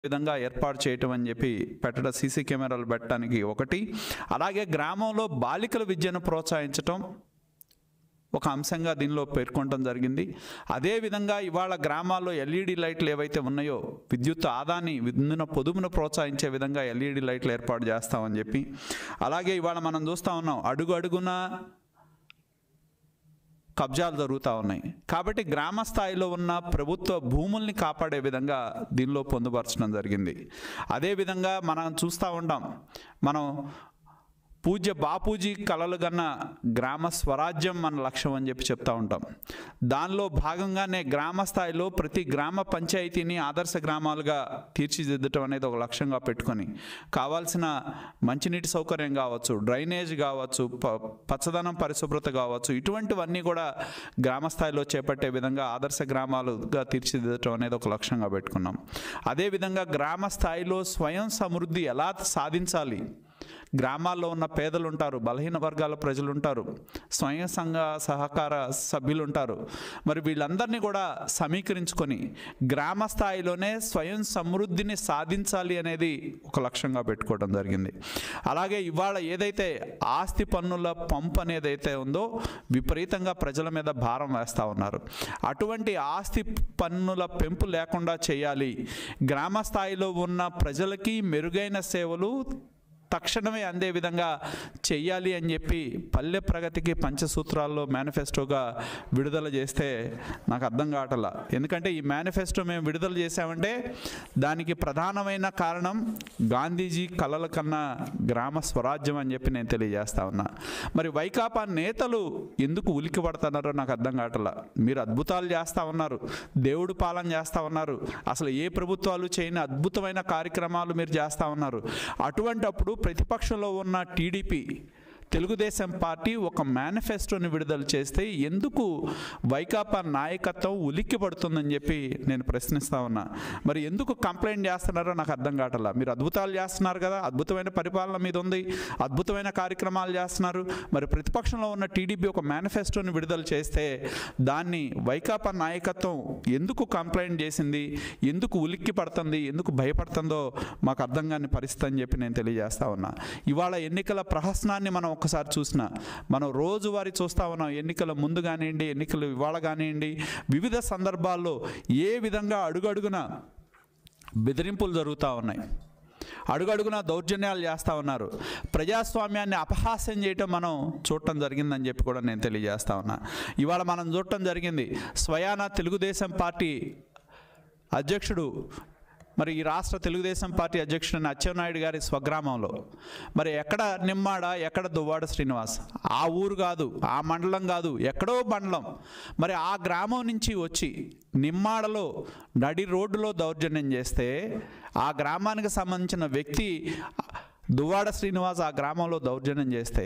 విధంగా ఏర్పాటు చేయటం అని చెప్పి పెట్టడం సీసీ కెమెరాలు పెట్టడానికి ఒకటి అలాగే గ్రామంలో బాలికల విద్యను ప్రోత్సహించటం ఒక అంశంగా దీనిలో పేర్కొనడం జరిగింది అదేవిధంగా ఇవాళ గ్రామాల్లో ఎల్ఈడి లైట్లు ఏవైతే ఉన్నాయో విద్యుత్ ఆదాన్ని విద్యున్న పొదుపును ప్రోత్సహించే విధంగా ఎల్ఈడి లైట్లు ఏర్పాటు చేస్తామని చెప్పి అలాగే ఇవాళ మనం చూస్తూ ఉన్నాం అడుగు అడుగున కబ్జాలు జరుగుతూ ఉన్నాయి కాబట్టి గ్రామ స్థాయిలో ఉన్న ప్రభుత్వ భూముల్ని కాపాడే విధంగా దీనిలో పొందుపరచడం జరిగింది అదేవిధంగా మనం చూస్తూ ఉంటాం మనం పూజ్య బాపూజీ కలలు కన్న గ్రామ స్వరాజ్యం మన లక్ష్యం అని చెప్పి చెప్తా ఉంటాం దానిలో భాగంగానే గ్రామ స్థాయిలో ప్రతి గ్రామ పంచాయతీని ఆదర్శ గ్రామాలుగా తీర్చిదిద్దటం అనేది ఒక లక్ష్యంగా పెట్టుకొని కావాల్సిన మంచినీటి సౌకర్యం కావచ్చు డ్రైనేజ్ కావచ్చు ప పచ్చదనం పరిశుభ్రత కావచ్చు ఇటువంటివన్నీ కూడా గ్రామ స్థాయిలో చేపట్టే విధంగా ఆదర్శ గ్రామాలుగా తీర్చిదిద్దటం అనేది ఒక లక్ష్యంగా పెట్టుకున్నాం అదేవిధంగా గ్రామ స్థాయిలో స్వయం సమృద్ధి ఎలా సాధించాలి గ్రామాల్లో ఉన్న పేదలు ఉంటారు బలహీన వర్గాల ప్రజలు ఉంటారు స్వయం సంఘ సహకార సభ్యులు ఉంటారు మరి వీళ్ళందరినీ కూడా సమీకరించుకొని గ్రామ స్థాయిలోనే స్వయం సమృద్ధిని సాధించాలి అనేది ఒక లక్ష్యంగా పెట్టుకోవడం జరిగింది అలాగే ఇవాళ ఏదైతే ఆస్తి పన్నుల పంపు అనేది అయితే ఉందో విపరీతంగా ప్రజల మీద భారం వేస్తూ ఉన్నారు అటువంటి ఆస్తి పన్నుల పెంపు లేకుండా చేయాలి గ్రామ స్థాయిలో ఉన్న ప్రజలకి మెరుగైన సేవలు తక్షణమే అందే విధంగా చెయ్యాలి అని చెప్పి పల్లె ప్రగతికి పంచసూత్రాల్లో మేనిఫెస్టోగా విడుదల చేస్తే నాకు అర్థం కావట్ల ఎందుకంటే ఈ మేనిఫెస్టో మేము విడుదల చేసామంటే దానికి ప్రధానమైన కారణం గాంధీజీ కలల కన్నా గ్రామ స్వరాజ్యం అని చెప్పి నేను తెలియజేస్తా ఉన్నా మరి వైకాపా నేతలు ఎందుకు ఉలికి పడుతున్నారో నాకు అర్థం కావట్ల మీరు అద్భుతాలు చేస్తూ ఉన్నారు దేవుడు పాలన చేస్తూ ఉన్నారు అసలు ఏ ప్రభుత్వాలు చేయని అద్భుతమైన కార్యక్రమాలు మీరు చేస్తూ ఉన్నారు అటువంటప్పుడు ప్రతిపక్షంలో ఉన్న టీడీపీ తెలుగుదేశం పార్టీ ఒక మేనిఫెస్టోని విడుదల చేస్తే ఎందుకు వైకాపా నాయకత్వం ఉలిక్కి పడుతుందని చెప్పి నేను ప్రశ్నిస్తా ఉన్నా మరి ఎందుకు కంప్లైంట్ చేస్తున్నారో నాకు అర్థం కావట్లా మీరు అద్భుతాలు చేస్తున్నారు కదా అద్భుతమైన పరిపాలన మీద ఉంది అద్భుతమైన కార్యక్రమాలు చేస్తున్నారు మరి ప్రతిపక్షంలో ఉన్న టీడీపీ ఒక మేనిఫెస్టోని విడుదల చేస్తే దాన్ని వైకాపా నాయకత్వం ఎందుకు కంప్లైంట్ చేసింది ఎందుకు ఉలిక్కి పడుతుంది ఎందుకు భయపడుతుందో మాకు అర్థం కాని పరిస్థితి అని చెప్పి నేను తెలియజేస్తా ఉన్నా ఇవాళ ఎన్నికల ప్రహసనాన్ని మనం ఒక్కసారి చూసిన మనం రోజువారీ చూస్తూ ఉన్నాం ఎన్నికల ముందు కానివ్వండి ఎన్నికలు ఇవాళ కానివ్వండి వివిధ సందర్భాల్లో ఏ విధంగా అడుగడుగున బెదిరింపులు జరుగుతూ ఉన్నాయి అడుగడుగున దౌర్జన్యాలు చేస్తూ ఉన్నారు ప్రజాస్వామ్యాన్ని అపహాస్యం చేయటం మనం చూడటం జరిగిందని చెప్పి కూడా నేను తెలియజేస్తా ఉన్నా ఇవాళ మనం చూడటం జరిగింది స్వయాన తెలుగుదేశం పార్టీ అధ్యక్షుడు మరి ఈ రాష్ట్ర తెలుగుదేశం పార్టీ అధ్యక్షుడైన అచ్చెన్నాయుడు గారి స్వగ్రామంలో మరి ఎక్కడ నిమ్మాడ ఎక్కడ దువ్వాడ శ్రీనివాస్ ఆ ఊరు కాదు ఆ మండలం కాదు ఎక్కడో మండలం మరి ఆ గ్రామం నుంచి వచ్చి నిమ్మాడలో నడి రోడ్డులో దౌర్జన్యం చేస్తే ఆ గ్రామానికి సంబంధించిన వ్యక్తి దువ్వాడ శ్రీనివాస్ ఆ గ్రామంలో దౌర్జన్యం చేస్తే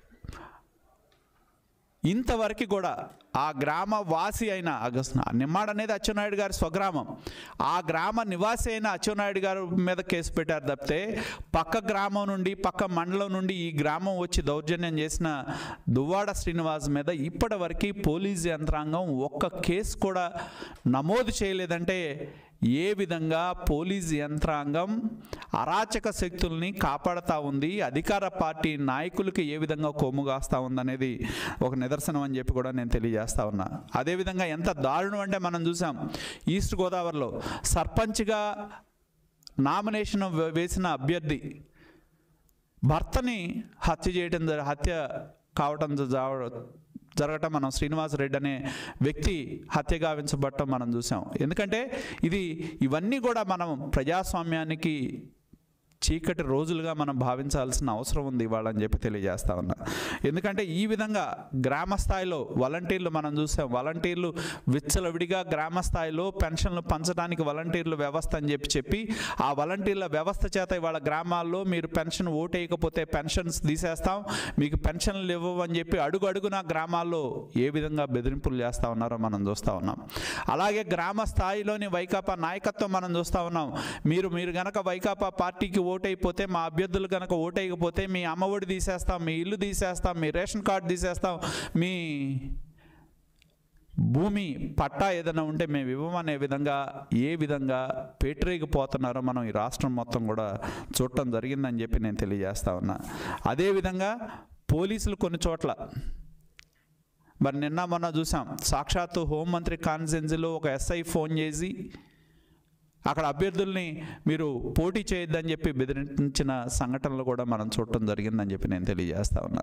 ఇంతవరకు కూడా ఆ గ్రామ వాసి అయిన అగస్- నిమ్మాడ్ అనేది అచ్చెన్నాయుడు గారి స్వగ్రామం ఆ గ్రామ నివాసి అయిన అచ్చెన్నాయుడు గారి మీద కేసు పెట్టారు తప్పితే పక్క గ్రామం నుండి పక్క మండలం నుండి ఈ గ్రామం వచ్చి దౌర్జన్యం చేసిన దువ్వాడ శ్రీనివాస్ మీద ఇప్పటివరకు పోలీస్ యంత్రాంగం ఒక్క కేసు కూడా నమోదు చేయలేదంటే ఏ విధంగా పోలీస్ యంత్రాంగం అరాచక శక్తుల్ని కాపాడుతూ ఉంది అధికార పార్టీ నాయకులకి ఏ విధంగా కొమ్ము కాస్తూ ఉందనేది ఒక నిదర్శనం అని చెప్పి కూడా నేను తెలియజేస్తా ఉన్నా అదేవిధంగా ఎంత దారుణం అంటే మనం చూసాం ఈస్ట్ గోదావరిలో సర్పంచ్గా నామినేషన్ వే- వేసిన అభ్యర్థి భర్తని హత్య చేయడం జర- హత్య కావటం జ- జరగటం మనం శ్రీనివాస్ రెడ్డి అనే వ్యక్తి హత్య గావించబడటం మనం చూసాం ఎందుకంటే ఇది ఇవన్నీ కూడా మనం ప్రజాస్వామ్యానికి చీకటి రోజులుగా మనం భావించాల్సిన అవసరం ఉంది ఇవాళ అని చెప్పి తెలియజేస్తా ఉన్నా ఎందుకంటే ఈ విధంగా గ్రామ స్థాయిలో వాలంటీర్లు మనం చూసాం వాలంటీర్లు విచ్చలవిడిగా గ్రామ స్థాయిలో పెన్షన్లు పంచడానికి వాలంటీర్లు వ్యవస్థ అని చెప్పి చెప్పి ఆ వాలంటీర్ల వ్యవస్థ చేత ఇవాళ గ్రామాల్లో మీరు పెన్షన్ ఓటేయకపోతే పెన్షన్స్ తీసేస్తాం మీకు పెన్షన్లు ఇవ్వవు అని చెప్పి అడుగు అడుగున గ్రామాల్లో ఏ విధంగా బెదిరింపులు చేస్తూ ఉన్నారో మనం చూస్తూ ఉన్నాం అలాగే గ్రామ స్థాయిలోని వైకాపా నాయకత్వం మనం చూస్తూ ఉన్నాం మీరు మీరు గనక వైకాపా పార్టీకి ఓటైపోతే మా అభ్యర్థులు గనక ఓటైకపోతే మీ అమ్మఒడి తీసేస్తాం మీ ఇల్లు తీసేస్తాం మీ రేషన్ కార్డు తీసేస్తాం మీ భూమి పట్టా ఏదైనా ఉంటే మేము ఇవ్వమనే విధంగా ఏ విధంగా పేటరేగిపోతున్నారో మనం ఈ రాష్ట్రం మొత్తం కూడా చూడటం జరిగిందని చెప్పి నేను తెలియజేస్తా ఉన్నా అదేవిధంగా పోలీసులు కొన్ని చోట్ల మరి నిన్న మొన్న చూసాం సాక్షాత్తు హోంమంత్రి కాన్సెన్సీలో ఒక ఎస్ఐ ఫోన్ చేసి అక్కడ అభ్యర్థుల్ని మీరు పోటీ చేయొద్దని చెప్పి బెదిరించిన సంఘటనలు కూడా మనం చూడటం జరిగిందని చెప్పి నేను తెలియజేస్తా ఉన్నా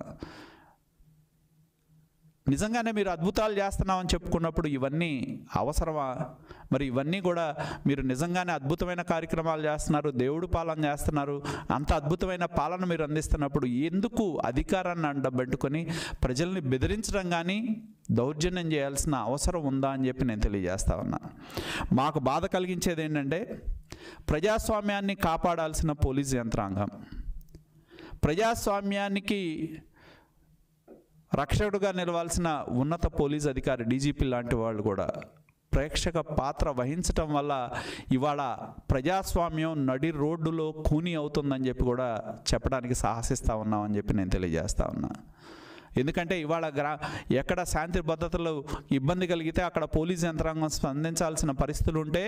నిజంగానే మీరు అద్భుతాలు చేస్తున్నామని చెప్పుకున్నప్పుడు ఇవన్నీ అవసరమా మరి ఇవన్నీ కూడా మీరు నిజంగానే అద్భుతమైన కార్యక్రమాలు చేస్తున్నారు దేవుడు పాలన చేస్తున్నారు అంత అద్భుతమైన పాలన మీరు అందిస్తున్నప్పుడు ఎందుకు అధికారాన్ని అండబెట్టుకొని ప్రజల్ని బెదిరించడం కానీ దౌర్జన్యం చేయాల్సిన అవసరం ఉందా అని చెప్పి నేను తెలియజేస్తా ఉన్నా మాకు బాధ కలిగించేది ఏంటంటే ప్రజాస్వామ్యాన్ని కాపాడాల్సిన పోలీస్ యంత్రాంగం ప్రజాస్వామ్యానికి రక్షకుడుగా నిలవాల్సిన ఉన్నత పోలీస్ అధికారి డీజీపీ లాంటి వాళ్ళు కూడా ప్రేక్షక పాత్ర వహించటం వల్ల ఇవాళ ప్రజాస్వామ్యం నడి రోడ్డులో కూని అవుతుందని చెప్పి కూడా చెప్పడానికి సాహసిస్తూ ఉన్నామని చెప్పి నేను తెలియజేస్తా ఉన్నా ఎందుకంటే ఇవాళ గ్రా ఎక్కడ శాంతి భద్రతలు ఇబ్బంది కలిగితే అక్కడ పోలీస్ యంత్రాంగం స్పందించాల్సిన పరిస్థితులు ఉంటే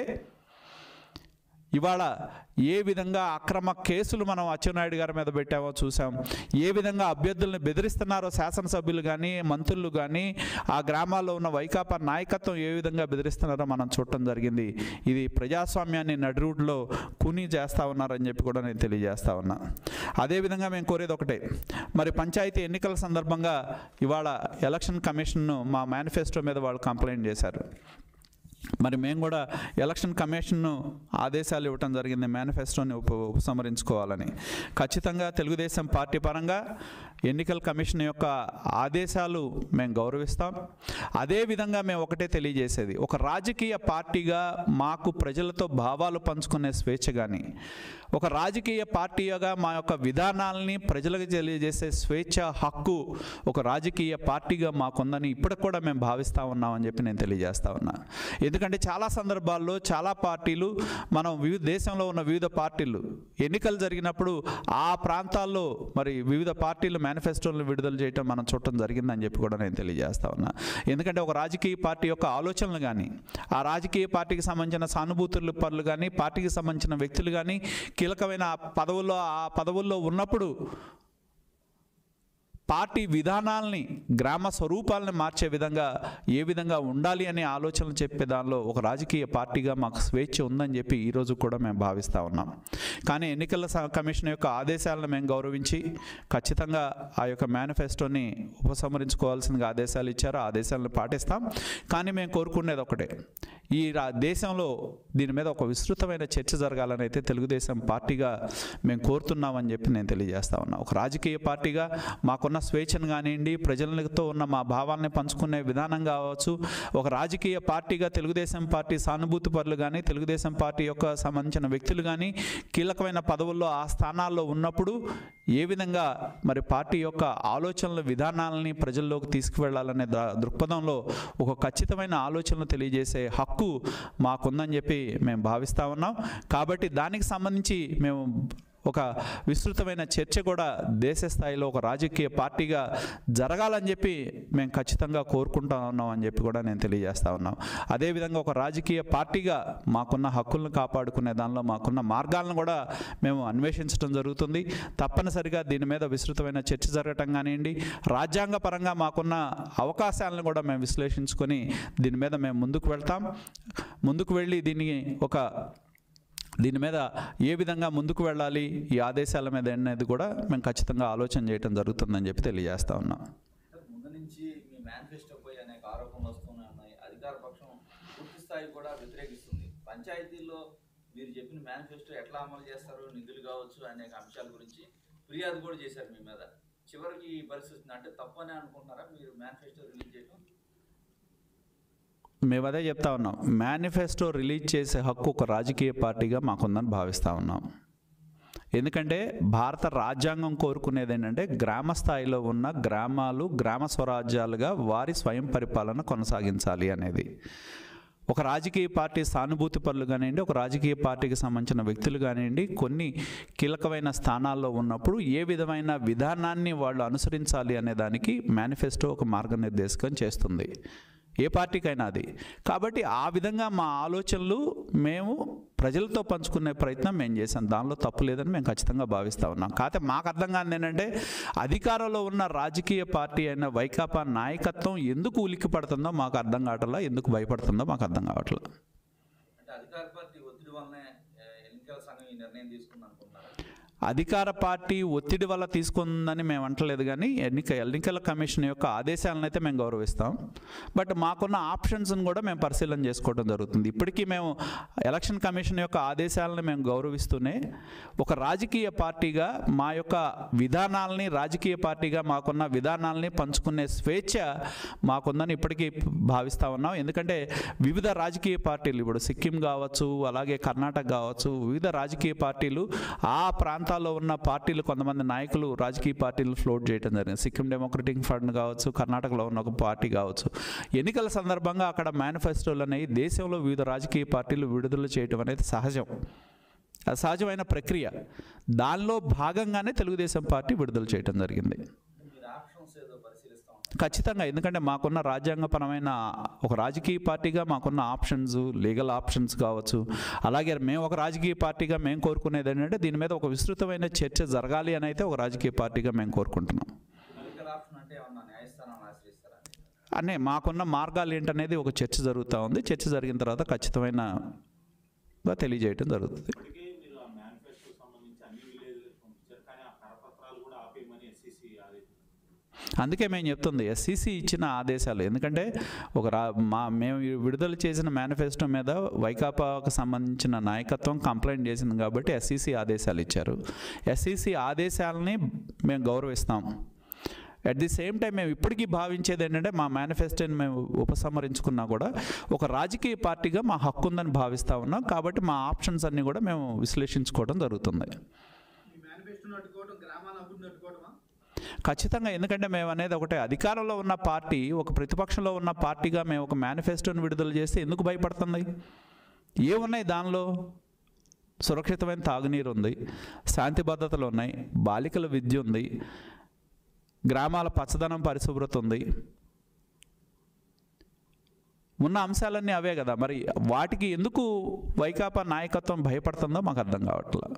ఇవాళ ఏ విధంగా అక్రమ కేసులు మనం అచ్చెన్నాయుడు గారి మీద పెట్టామో చూసాం ఏ విధంగా అభ్యర్థుల్ని బెదిరిస్తున్నారో శాసనసభ్యులు కానీ మంత్రులు కానీ ఆ గ్రామాల్లో ఉన్న వైకాపా నాయకత్వం ఏ విధంగా బెదిరిస్తున్నారో మనం చూడటం జరిగింది ఇది ప్రజాస్వామ్యాన్ని నడిరూడ్లో కూని చేస్తూ ఉన్నారని చెప్పి కూడా నేను తెలియజేస్తా ఉన్నా అదేవిధంగా మేము కోరేది ఒకటే మరి పంచాయతీ ఎన్నికల సందర్భంగా ఇవాళ ఎలక్షన్ కమిషన్ను మా మేనిఫెస్టో మీద వాళ్ళు కంప్లైంట్ చేశారు మరి మేము కూడా ఎలక్షన్ కమిషన్ను ఆదేశాలు ఇవ్వటం జరిగింది మేనిఫెస్టోని ఉప ఉపసంహరించుకోవాలని ఖచ్చితంగా తెలుగుదేశం పార్టీ పరంగా ఎన్నికల కమిషన్ యొక్క ఆదేశాలు మేము గౌరవిస్తాం అదేవిధంగా మేము ఒకటే తెలియజేసేది ఒక రాజకీయ పార్టీగా మాకు ప్రజలతో భావాలు పంచుకునే స్వేచ్ఛ కానీ ఒక రాజకీయ పార్టీగా మా యొక్క విధానాలని ప్రజలకు తెలియజేసే స్వేచ్ఛ హక్కు ఒక రాజకీయ పార్టీగా మాకుందని ఇప్పటికి కూడా మేము భావిస్తూ ఉన్నామని చెప్పి నేను తెలియజేస్తా ఉన్నా ఎందుకంటే చాలా సందర్భాల్లో చాలా పార్టీలు మనం వివిధ దేశంలో ఉన్న వివిధ పార్టీలు ఎన్నికలు జరిగినప్పుడు ఆ ప్రాంతాల్లో మరి వివిధ పార్టీలు మేనిఫెస్టోలను విడుదల చేయటం మనం చూడటం జరిగిందని చెప్పి కూడా నేను తెలియజేస్తా ఉన్నా ఎందుకంటే ఒక రాజకీయ పార్టీ యొక్క ఆలోచనలు కానీ ఆ రాజకీయ పార్టీకి సంబంధించిన సానుభూతులు పనులు కానీ పార్టీకి సంబంధించిన వ్యక్తులు కానీ కీలకమైన ఆ పదవుల్లో ఆ పదవుల్లో ఉన్నప్పుడు పార్టీ విధానాల్ని గ్రామ స్వరూపాలని మార్చే విధంగా ఏ విధంగా ఉండాలి అనే ఆలోచనలు చెప్పే దానిలో ఒక రాజకీయ పార్టీగా మాకు స్వేచ్ఛ ఉందని చెప్పి ఈరోజు కూడా మేము భావిస్తూ ఉన్నాం కానీ ఎన్నికల స- కమిషన్ యొక్క ఆదేశాలను మేము గౌరవించి ఖచ్చితంగా ఆ యొక్క మేనిఫెస్టోని ఉపసంహరించుకోవాల్సిందిగా ఆదేశాలు ఇచ్చారు ఆ ఆదేశాలను పాటిస్తాం కానీ మేము కోరుకునేది ఒకటే ఈ రా దేశంలో దీని మీద ఒక విస్తృతమైన చర్చ జరగాలని అయితే తెలుగుదేశం పార్టీగా మేము కోరుతున్నామని చెప్పి నేను తెలియజేస్తా ఉన్నా ఒక రాజకీయ పార్టీగా మాకున్న స్వేచ్ఛను కానివ్వండి ప్రజలతో ఉన్న మా భావాల్ని పంచుకునే విధానం కావచ్చు ఒక రాజకీయ పార్టీగా తెలుగుదేశం పార్టీ సానుభూతి పరులు కానీ తెలుగుదేశం పార్టీ యొక్క సంబంధించిన వ్యక్తులు కానీ కీలకమైన పదవుల్లో ఆ స్థానాల్లో ఉన్నప్పుడు ఏ విధంగా మరి పార్టీ యొక్క ఆలోచనల విధానాలని ప్రజల్లోకి తీసుకువెళ్ళాలనే ద- దృక్పథంలో ఒక ఖచ్చితమైన ఆలోచనలు తెలియజేసే హక్కు మాకుందని చెప్పి మేము భావిస్తా ఉన్నాం కాబట్టి దానికి సంబంధించి మేము ఒక విస్తృతమైన చర్చ కూడా దేశ స్థాయిలో ఒక రాజకీయ పార్టీగా జరగాలని చెప్పి మేము ఖచ్చితంగా కోరుకుంటా ఉన్నాం అని చెప్పి కూడా నేను తెలియజేస్తా ఉన్నాం అదేవిధంగా ఒక రాజకీయ పార్టీగా మాకున్న హక్కులను కాపాడుకునే దానిలో మాకున్న మార్గాలను కూడా మేము అన్వేషించడం జరుగుతుంది తప్పనిసరిగా దీని మీద విస్తృతమైన చర్చ జరగటం కానివ్వండి రాజ్యాంగ పరంగా మాకున్న అవకాశాలను కూడా మేము విశ్లేషించుకొని దీని మీద మేము ముందుకు వెళ్తాం ముందుకు వెళ్ళి దీన్ని ఒక దీని మీద ఏ విధంగా ముందుకు వెళ్ళాలి ఈ ఆదేశాల మీద అనేది కూడా మేము ఖచ్చితంగా ఆలోచన చేయడం జరుగుతుందని చెప్పి తెలియజేస్తా ఉన్నాం అంటే ముందు నుంచి మీ మేనిఫెస్టోపై అనేక ఆరోపణలు వస్తూనే ఉన్నాయి అధికార పక్షం పూర్తి స్థాయి కూడా వ్యతిరేకిస్తుంది పంచాయతీల్లో మీరు చెప్పిన మేనిఫెస్టో ఎట్లా అమలు చేస్తారు నిధులు కావచ్చు అనేక అంశాల గురించి ఫిర్యాదు కూడా చేశారు మీ మీద చివరికి ఈ పరిస్థితి ఉంది. అంటే తప్పనే అనుకుంటున్నారా మీరు మేనిఫెస్టో రిలీజ్ చేయడం మేము అదే చెప్తా ఉన్నాం మేనిఫెస్టో రిలీజ్ చేసే హక్కు ఒక రాజకీయ పార్టీగా మాకుందని భావిస్తూ ఉన్నాం ఎందుకంటే భారత రాజ్యాంగం కోరుకునేది ఏంటంటే గ్రామ స్థాయిలో ఉన్న గ్రామాలు గ్రామ స్వరాజ్యాలుగా వారి స్వయం పరిపాలన కొనసాగించాలి అనేది ఒక రాజకీయ పార్టీ సానుభూతి పరులు కానివ్వండి ఒక రాజకీయ పార్టీకి సంబంధించిన వ్యక్తులు కానివ్వండి కొన్ని కీలకమైన స్థానాల్లో ఉన్నప్పుడు ఏ విధమైన విధానాన్ని వాళ్ళు అనుసరించాలి అనే దానికి మేనిఫెస్టో ఒక మార్గనిర్దేశకం చేస్తుంది ఏ పార్టీకైనా అది కాబట్టి ఆ విధంగా మా ఆలోచనలు మేము ప్రజలతో పంచుకునే ప్రయత్నం మేము చేసాం దానిలో తప్పు లేదని మేము ఖచ్చితంగా భావిస్తూ ఉన్నాం కాకపోతే మాకు అర్థం కాదు ఏంటంటే అధికారంలో ఉన్న రాజకీయ పార్టీ అయిన వైకాపా నాయకత్వం ఎందుకు ఉలిక్కి పడుతుందో మాకు అర్థం కావట్లా ఎందుకు భయపడుతుందో మాకు అర్థం కావట్లేదు అంటే అధికార పార్టీ ఒత్తిడి వల్లనే ఏ, ఎన్నికల సంఘం ఈ నిర్ణయం తీసుకుంది అనుకుంటున్నారా అధికార పార్టీ ఒత్తిడి వల్ల తీసుకుందని మేము అంటలేదు కానీ ఎన్నిక ఎన్నికల కమిషన్ యొక్క ఆదేశాలను అయితే మేము గౌరవిస్తాం బట్ మాకున్న ఆప్షన్స్ని కూడా మేము పరిశీలన చేసుకోవడం జరుగుతుంది ఇప్పటికీ మేము ఎలక్షన్ కమిషన్ యొక్క ఆదేశాలను మేము గౌరవిస్తూనే ఒక రాజకీయ పార్టీగా మా యొక్క విధానాలని రాజకీయ పార్టీగా మాకున్న విధానాలని పంచుకునే స్వేచ్ఛ మాకుందని ఇప్పటికీ భావిస్తూ ఉన్నాం ఎందుకంటే వివిధ రాజకీయ పార్టీలు ఇప్పుడు సిక్కిం కావచ్చు అలాగే కర్ణాటక కావచ్చు వివిధ రాజకీయ పార్టీలు ఆ ప్రాంతాల్లో ఉన్న పార్టీలు కొంతమంది నాయకులు రాజకీయ పార్టీలు ఫ్లోట్ చేయడం జరిగింది సిక్కిం డెమోక్రటిక్ ఫ్రంట్ కావచ్చు కర్ణాటకలో ఉన్న ఒక పార్టీ కావచ్చు ఎన్నికల సందర్భంగా అక్కడ మేనిఫెస్టోలు అనేవి దేశంలో వివిధ రాజకీయ పార్టీలు విడుదల చేయడం అనేది సహజం అది సహజమైన ప్రక్రియ దానిలో భాగంగానే తెలుగుదేశం పార్టీ విడుదల చేయడం జరిగింది అంటే మీరు ఆప్షన్స్ ఏదో పరిశీలిస్తా ఉంటారు ఖచ్చితంగా ఎందుకంటే మాకున్న రాజ్యాంగపరమైన ఒక రాజకీయ పార్టీగా మాకున్న ఆప్షన్స్ లీగల్ ఆప్షన్స్ కావచ్చు అలాగే మేము ఒక రాజకీయ పార్టీగా మేము కోరుకునేది ఏంటంటే దీని మీద ఒక విస్తృతమైన చర్చ జరగాలి అని అయితే ఒక రాజకీయ పార్టీగా మేము కోరుకుంటున్నాం ఎన్నికల ఆప్షన్ అంటే ఏమన్నా న్యాయస్థానాన్ని ఆశ్రయిస్తారా అనే మాకున్న మార్గాలు ఏంటనేది ఒక చర్చ జరుగుతూ ఉంది చర్చ జరిగిన తర్వాత ఖచ్చితమైన తెలియజేయడం జరుగుతుంది ఇప్పటికే మీరు ఆ మేనిఫెస్టో సంబంధించి అన్ని విలేజ్లకు పంపించారు కానీ ఆ కరపత్రాలు కూడా ఆపేయమని ఎస్సీసీ ఆదేశించారు అందుకే మేము చెప్తుంది ఎస్సీసీ ఇచ్చిన ఆదేశాలు ఎందుకంటే ఒక రా మా మేము విడుదల చేసిన మేనిఫెస్టో మీద వైకాపాకు సంబంధించిన నాయకత్వం కంప్లైంట్ చేసింది కాబట్టి ఎస్సీసీ ఆదేశాలు ఇచ్చారు ఎస్సీసీ ఆదేశాలని మేము గౌరవిస్తాం అట్ ది సేమ్ టైం మేము ఇప్పటికీ భావించేది ఏంటంటే మా మేనిఫెస్టోని మేము ఉపసంహరించుకున్నా కూడా ఒక రాజకీయ పార్టీగా మా హక్కు ఉందని భావిస్తూ ఉన్నాం కాబట్టి మా ఆప్షన్స్ అన్నీ కూడా మేము విశ్లేషించుకోవడం జరుగుతుంది ఈ మేనిఫెస్టోను అడ్డుకోవడం గ్రామాల అభివృద్ధిని అడ్డుకోవడమా ఖచ్చితంగా ఎందుకంటే మేము అనేది ఒకటే అధికారంలో ఉన్న పార్టీ ఒక ప్రతిపక్షంలో ఉన్న పార్టీగా మేము ఒక మేనిఫెస్టోని విడుదల చేస్తే ఎందుకు భయపడుతుంది ఏమున్నాయి దానిలో సురక్షితమైన తాగునీరు ఉంది శాంతి భద్రతలు ఉన్నాయి బాలికల విద్య ఉంది గ్రామాల పచ్చదనం పరిశుభ్రత ఉంది ఉన్న అంశాలన్నీ అవే కదా మరి వాటికి ఎందుకు వైకాపా నాయకత్వం భయపడుతుందో మాకు అర్థం కావట్లేదు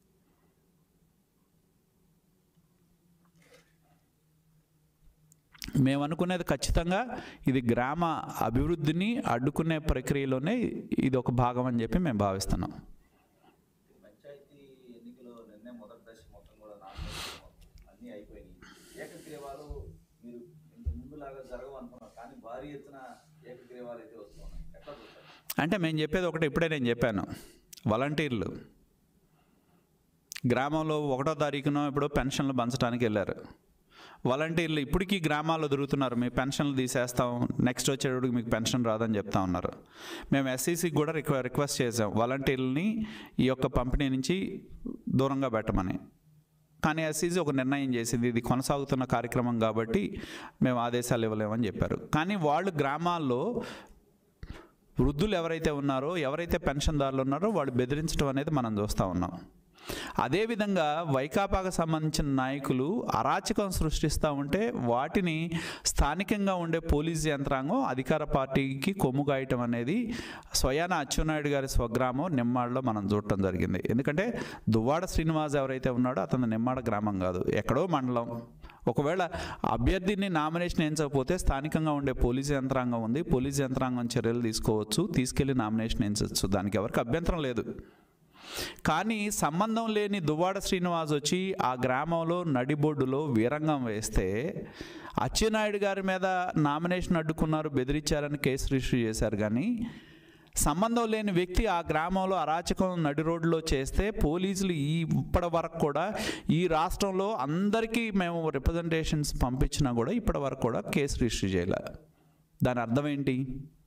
మేము అనుకునేది ఖచ్చితంగా ఇది గ్రామ అభివృద్ధిని అడ్డుకునే ప్రక్రియలోనే ఇది ఒక భాగం అని చెప్పి మేము భావిస్తున్నాం పంచాయతీ ఎన్నికలో నిన్నే మొదటి దశ మొత్తం కూడా నామినేషన్ అన్నీ అయిపోయినాయి ఏకగ్రీవాలు మీరు ఇంతకు ముందులాగా జరగవు అనుకున్నారు కానీ భారీ ఎత్తున ఏకగ్రీవాలు అయితే వస్తున్నాయి ఎట్లా చూస్తారు అంటే మేము చెప్పేది ఒకటి ఇప్పుడే నేను చెప్పాను వాలంటీర్లు గ్రామంలో ఒకటో తారీఖున ఇప్పుడు పెన్షన్లు పంచడానికి వెళ్ళారు వాలంటీర్లు ఇప్పటికీ గ్రామాల్లో దొరుకుతున్నారు మీ పెన్షన్లు తీసేస్తాం నెక్స్ట్ వచ్చేటప్పుడు మీకు పెన్షన్ రాదని చెప్తా ఉన్నారు మేము ఎస్సీసీకి కూడా రిక్వె రిక్వెస్ట్ చేసాం వాలంటీర్లని ఈ యొక్క పంపిణీ నుంచి దూరంగా పెట్టమని కానీ ఎస్సీసీ ఒక నిర్ణయం చేసింది ఇది కొనసాగుతున్న కార్యక్రమం కాబట్టి మేము ఆదేశాలు ఇవ్వలేమని చెప్పారు కానీ వాళ్ళు గ్రామాల్లో వృద్ధులు ఎవరైతే ఉన్నారో ఎవరైతే పెన్షన్దారులు ఉన్నారో వాళ్ళు బెదిరించడం అనేది మనం చూస్తూ ఉన్నాం అదేవిధంగా వైకాపాకు సంబంధించిన నాయకులు అరాచకం సృష్టిస్తూ ఉంటే వాటిని స్థానికంగా ఉండే పోలీస్ యంత్రాంగం అధికార పార్టీకి కొమ్ము కాయటం అనేది స్వయాన అచ్చెన్నాయుడు గారి స్వగ్రామం నిమ్మాడలో మనం చూడటం జరిగింది ఎందుకంటే దువ్వాడ శ్రీనివాస్ ఎవరైతే ఉన్నాడో అతను నిమ్మాడ గ్రామం కాదు ఎక్కడో మండలం ఒకవేళ అభ్యర్థిని నామినేషన్ ఎంచకపోతే స్థానికంగా ఉండే పోలీసు యంత్రాంగం ఉంది పోలీసు యంత్రాంగం చర్యలు తీసుకోవచ్చు తీసుకెళ్లి నామినేషన్ ఎంచవచ్చు దానికి ఎవరికి అభ్యంతరం లేదు కానీ సంబంధం లేని దువ్వాడ శ్రీనివాస్ వచ్చి ఆ గ్రామంలో నడిబొడ్డులో వీరంగం వేస్తే అచ్చెన్నాయుడు గారి మీద నామినేషన్ అడ్డుకున్నారు బెదిరించారని కేసు రిజిస్టర్ చేశారు కానీ సంబంధం లేని వ్యక్తి ఆ గ్రామంలో అరాచకం నడి రోడ్లో చేస్తే పోలీసులు ఈ ఇప్పటి వరకు కూడా ఈ రాష్ట్రంలో అందరికీ మేము రిప్రజెంటేషన్స్ పంపించినా కూడా ఇప్పటి వరకు కూడా కేసు రిజిస్టర్ చేయలే దాని అర్థం ఏంటి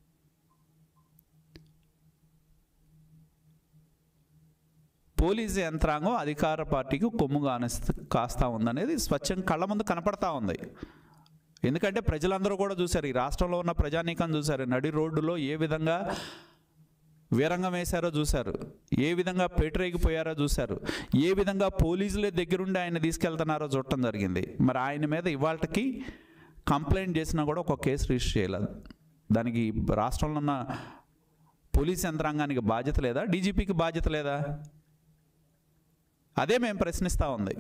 పోలీసు యంత్రాంగం అధికార పార్టీకి కొమ్ము కానిస్త కాస్తా ఉందనేది స్వచ్ఛం కళ్ళ ముందు కనపడతా ఉంది ఎందుకంటే ప్రజలందరూ కూడా చూశారు ఈ రాష్ట్రంలో ఉన్న ప్రజానీకం చూశారు నడి రోడ్డులో ఏ విధంగా వీరంగం వేశారో చూశారు ఏ విధంగా పేటరేగిపోయారో చూశారు ఏ విధంగా పోలీసులే దగ్గరుండి ఆయన తీసుకెళ్తున్నారో చూడటం జరిగింది మరి ఆయన మీద ఇవాళకి కంప్లైంట్ చేసినా కూడా ఒక కేసు రిజిస్టర్ చేయలేదు దానికి రాష్ట్రంలో ఉన్న పోలీస్ యంత్రాంగానికి బాధ్యత లేదా డీజీపీకి బాధ్యత లేదా అదే మేము ప్రశ్నిస్తూ ఉంది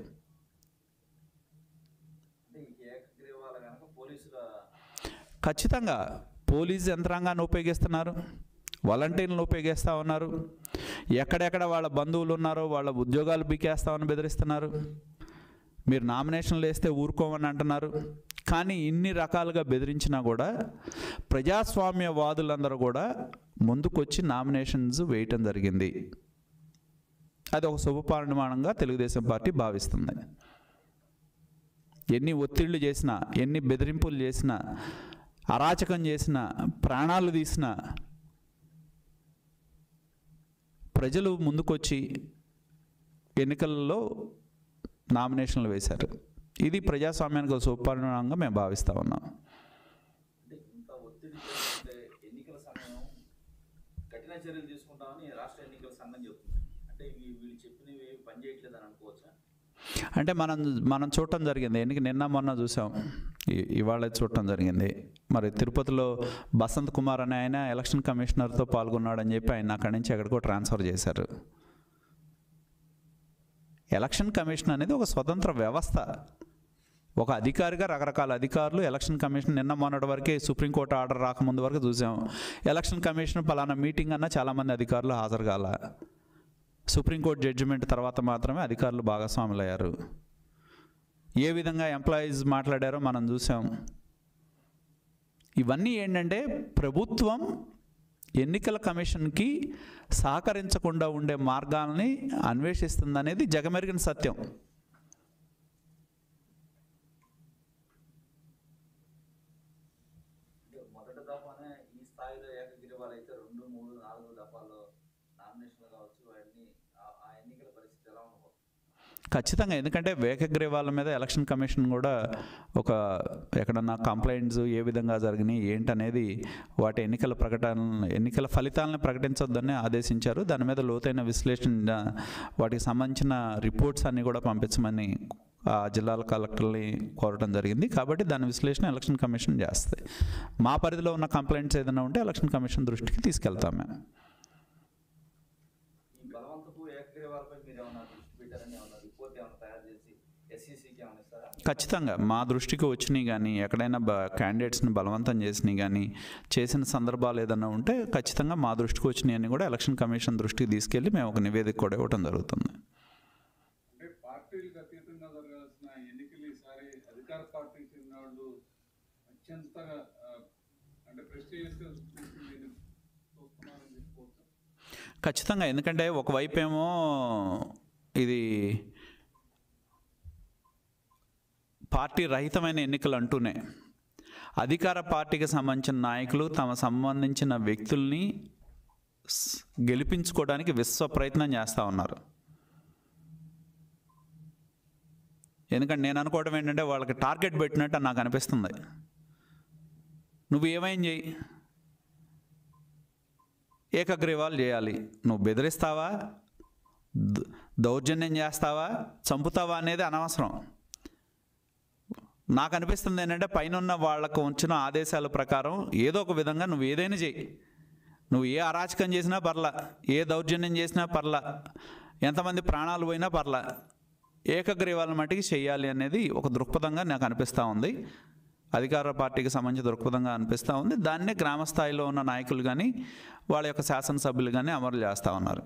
అంటే ఈ ఏకగ్రీవాల కనుక పోలీసుల ఖచ్చితంగా పోలీస్ యంత్రాంగాన్ని ఉపయోగిస్తున్నారు వాలంటీర్లను ఉపయోగిస్తూ ఉన్నారు ఎక్కడెక్కడ వాళ్ళ బంధువులు ఉన్నారో వాళ్ళ ఉద్యోగాలు బీకేస్తామని బెదిరిస్తున్నారు మీరు నామినేషన్లు వేస్తే ఊరుకోమని అంటున్నారు కానీ ఇన్ని రకాలుగా బెదిరించినా కూడా ప్రజాస్వామ్యవాదులందరూ కూడా ముందుకొచ్చి నామినేషన్స్ వేయటం జరిగింది అది ఒక శుభపరిమాణంగా తెలుగుదేశం పార్టీ భావిస్తుంది ఎన్ని ఒత్తిళ్లు చేసినా ఎన్ని బెదిరింపులు చేసినా అరాచకం చేసినా ప్రాణాలు తీసినా ప్రజలు ముందుకొచ్చి ఎన్నికల్లో నామినేషన్లు వేశారు ఇది ప్రజాస్వామ్యానికి ఒక శుభపరిణామంగా మేము భావిస్తూ ఉన్నాం అంటే ఇంత ఒత్తిడి చేస్తుంటే ఎన్నికల సమయం కఠిన చర్యలు తీసుకుంటామని రాష్ట్ర ఎన్నికల సంఘం చెప్తుంది అంటే వీ- వీళ్ళు చెప్పినవి ఏవి పని చేయట్లేదని అనుకోవచ్చా అంటే మనం మనం చూడటం జరిగింది ఎన్నిక నిన్న మొన్న చూసాం ఇ- ఇవాళ చూడటం జరిగింది మరి తిరుపతిలో బసంత్ కుమార్ అనే ఆయన ఎలక్షన్ కమిషనర్తో పాల్గొన్నాడని చెప్పి ఆయన అక్కడి నుంచి ఎక్కడికో ట్రాన్స్ఫర్ చేశారు ఎలక్షన్ కమిషన్ అనేది ఒక స్వతంత్ర వ్యవస్థ ఒక అధికారిగా రకరకాల అధికారులు ఎలక్షన్ కమిషన్ నిన్న మొన్నటి వరకే సుప్రీంకోర్టు ఆర్డర్ రాకముందు వరకు చూసాం ఎలక్షన్ కమిషన్ పలానా మీటింగ్ అన్న చాలామంది అధికారులు హాజరు కాల సుప్రీంకోర్టు జడ్జిమెంట్ తర్వాత మాత్రమే అధికారులు భాగస్వాములు అయ్యారు ఏ విధంగా ఎంప్లాయీస్ మాట్లాడారో మనం చూసాం ఇవన్నీ ఏంటంటే ప్రభుత్వం ఎన్నికల కమిషన్కి సహకరించకుండా ఉండే మార్గాల్ని అన్వేషిస్తుందనేది జగమెరిగిన సత్యం అంటే మొదటి దఫానే ఈ స్థాయిలో ఏకగ్రీవాలు అయితే రెండు మూడు నాలుగు దఫాల్లో నామినేషన్లు కావచ్చు వాటిని ఆ- ఆ ఎన్నికల పరిస్థితి ఎలా ఉండబోతుంది ఖచ్చితంగా ఎందుకంటే వేకగ్రీవాల మీద ఎలక్షన్ కమిషన్ కూడా ఒక ఎక్కడన్నా కంప్లైంట్స్ ఏ విధంగా జరిగినాయి ఏంటనేది వాటి ఎన్నికల ప్రకటన ఎన్నికల ఫలితాలను ప్రకటించొద్దని ఆదేశించారు దాని మీద లోతైన విశ్లేషణ వాటికి సంబంధించిన రిపోర్ట్స్ అన్నీ కూడా పంపించమని ఆ జిల్లాల కలెక్టర్ని కోరడం జరిగింది కాబట్టి దాని విశ్లేషణ ఎలక్షన్ కమిషన్ చేస్తుంది మా పరిధిలో ఉన్న కంప్లైంట్స్ ఏదైనా ఉంటే ఎలక్షన్ కమిషన్ దృష్టికి తీసుకెళ్తాం మేము ఈ బలవంతపు ఏకగ్రీవాలపై మీరు ఏమైనా దృష్టి పెట్టారని ఏమైనా రిపోర్ట్ ఏమైనా తయారు చేసి ఎస్సీసీకి ఏమైనా ఇస్తారా ఖచ్చితంగా మా దృష్టికి వచ్చినాయి కానీ ఎక్కడైనా బ క్యాండిడేట్స్ని బలవంతం చేసినాయి కానీ చేసిన సందర్భాలు ఏదైనా ఉంటే ఖచ్చితంగా మా దృష్టికి వచ్చినాయి అని కూడా ఎలక్షన్ కమిషన్ దృష్టికి తీసుకెళ్ళి మేము ఒక నివేదిక కూడా ఇవ్వడం జరుగుతుంది అంటే పార్టీలకు అతీతంగా జరగాల్సిన ఎన్నికలు ఈసారి అధికార పార్టీకి చెందిన వాళ్ళు అత్యంతగా ఆ, అంటే ప్రెస్టీజియస్గా చూస్తున్నారని చెప్పుకోవచ్చు ఖచ్చితంగా ఎందుకంటే ఒకవైపు ఏమో ఇది పార్టీ రహితమైన ఎన్నికలు అంటూనే అధికార పార్టీకి సంబంధించిన నాయకులు తమ సంబంధించిన వ్యక్తుల్ని స్- గెలిపించుకోవడానికి విశ్వ ప్రయత్నం చేస్తూ ఉన్నారు ఎందుకంటే నేను అనుకోవడం ఏంటంటే వాళ్ళకి టార్గెట్ పెట్టినట్టు నాకు అనిపిస్తుంది నువ్వు ఏమైనా చేయి ఏకగ్రీవాలు చేయాలి నువ్వు బెదిరిస్తావా ద- దౌర్జన్యం చేస్తావా చంపుతావా అనేది అనవసరం నాకు అనిపిస్తుంది ఏంటంటే పైన ఉన్న వాళ్ళకు వచ్చిన ఆదేశాల ప్రకారం ఏదో ఒక విధంగా నువ్వు ఏదైనా చేయి నువ్వు ఏ అరాచకం చేసినా పర్లా ఏ దౌర్జన్యం చేసినా పర్లా ఎంతమంది ప్రాణాలు పోయినా పర్లా ఏకగ్రీవాల మట్టికి చేయాలి అనేది ఒక దృక్పథంగా నాకు అనిపిస్తూ ఉంది అధికార పార్టీకి సంబంధించిన దృక్పథంగా అనిపిస్తూ ఉంది దాన్నే గ్రామ స్థాయిలో ఉన్న నాయకులు కానీ వాళ్ళ యొక్క శాసనసభ్యులు కానీ అమలు చేస్తూ ఉన్నారు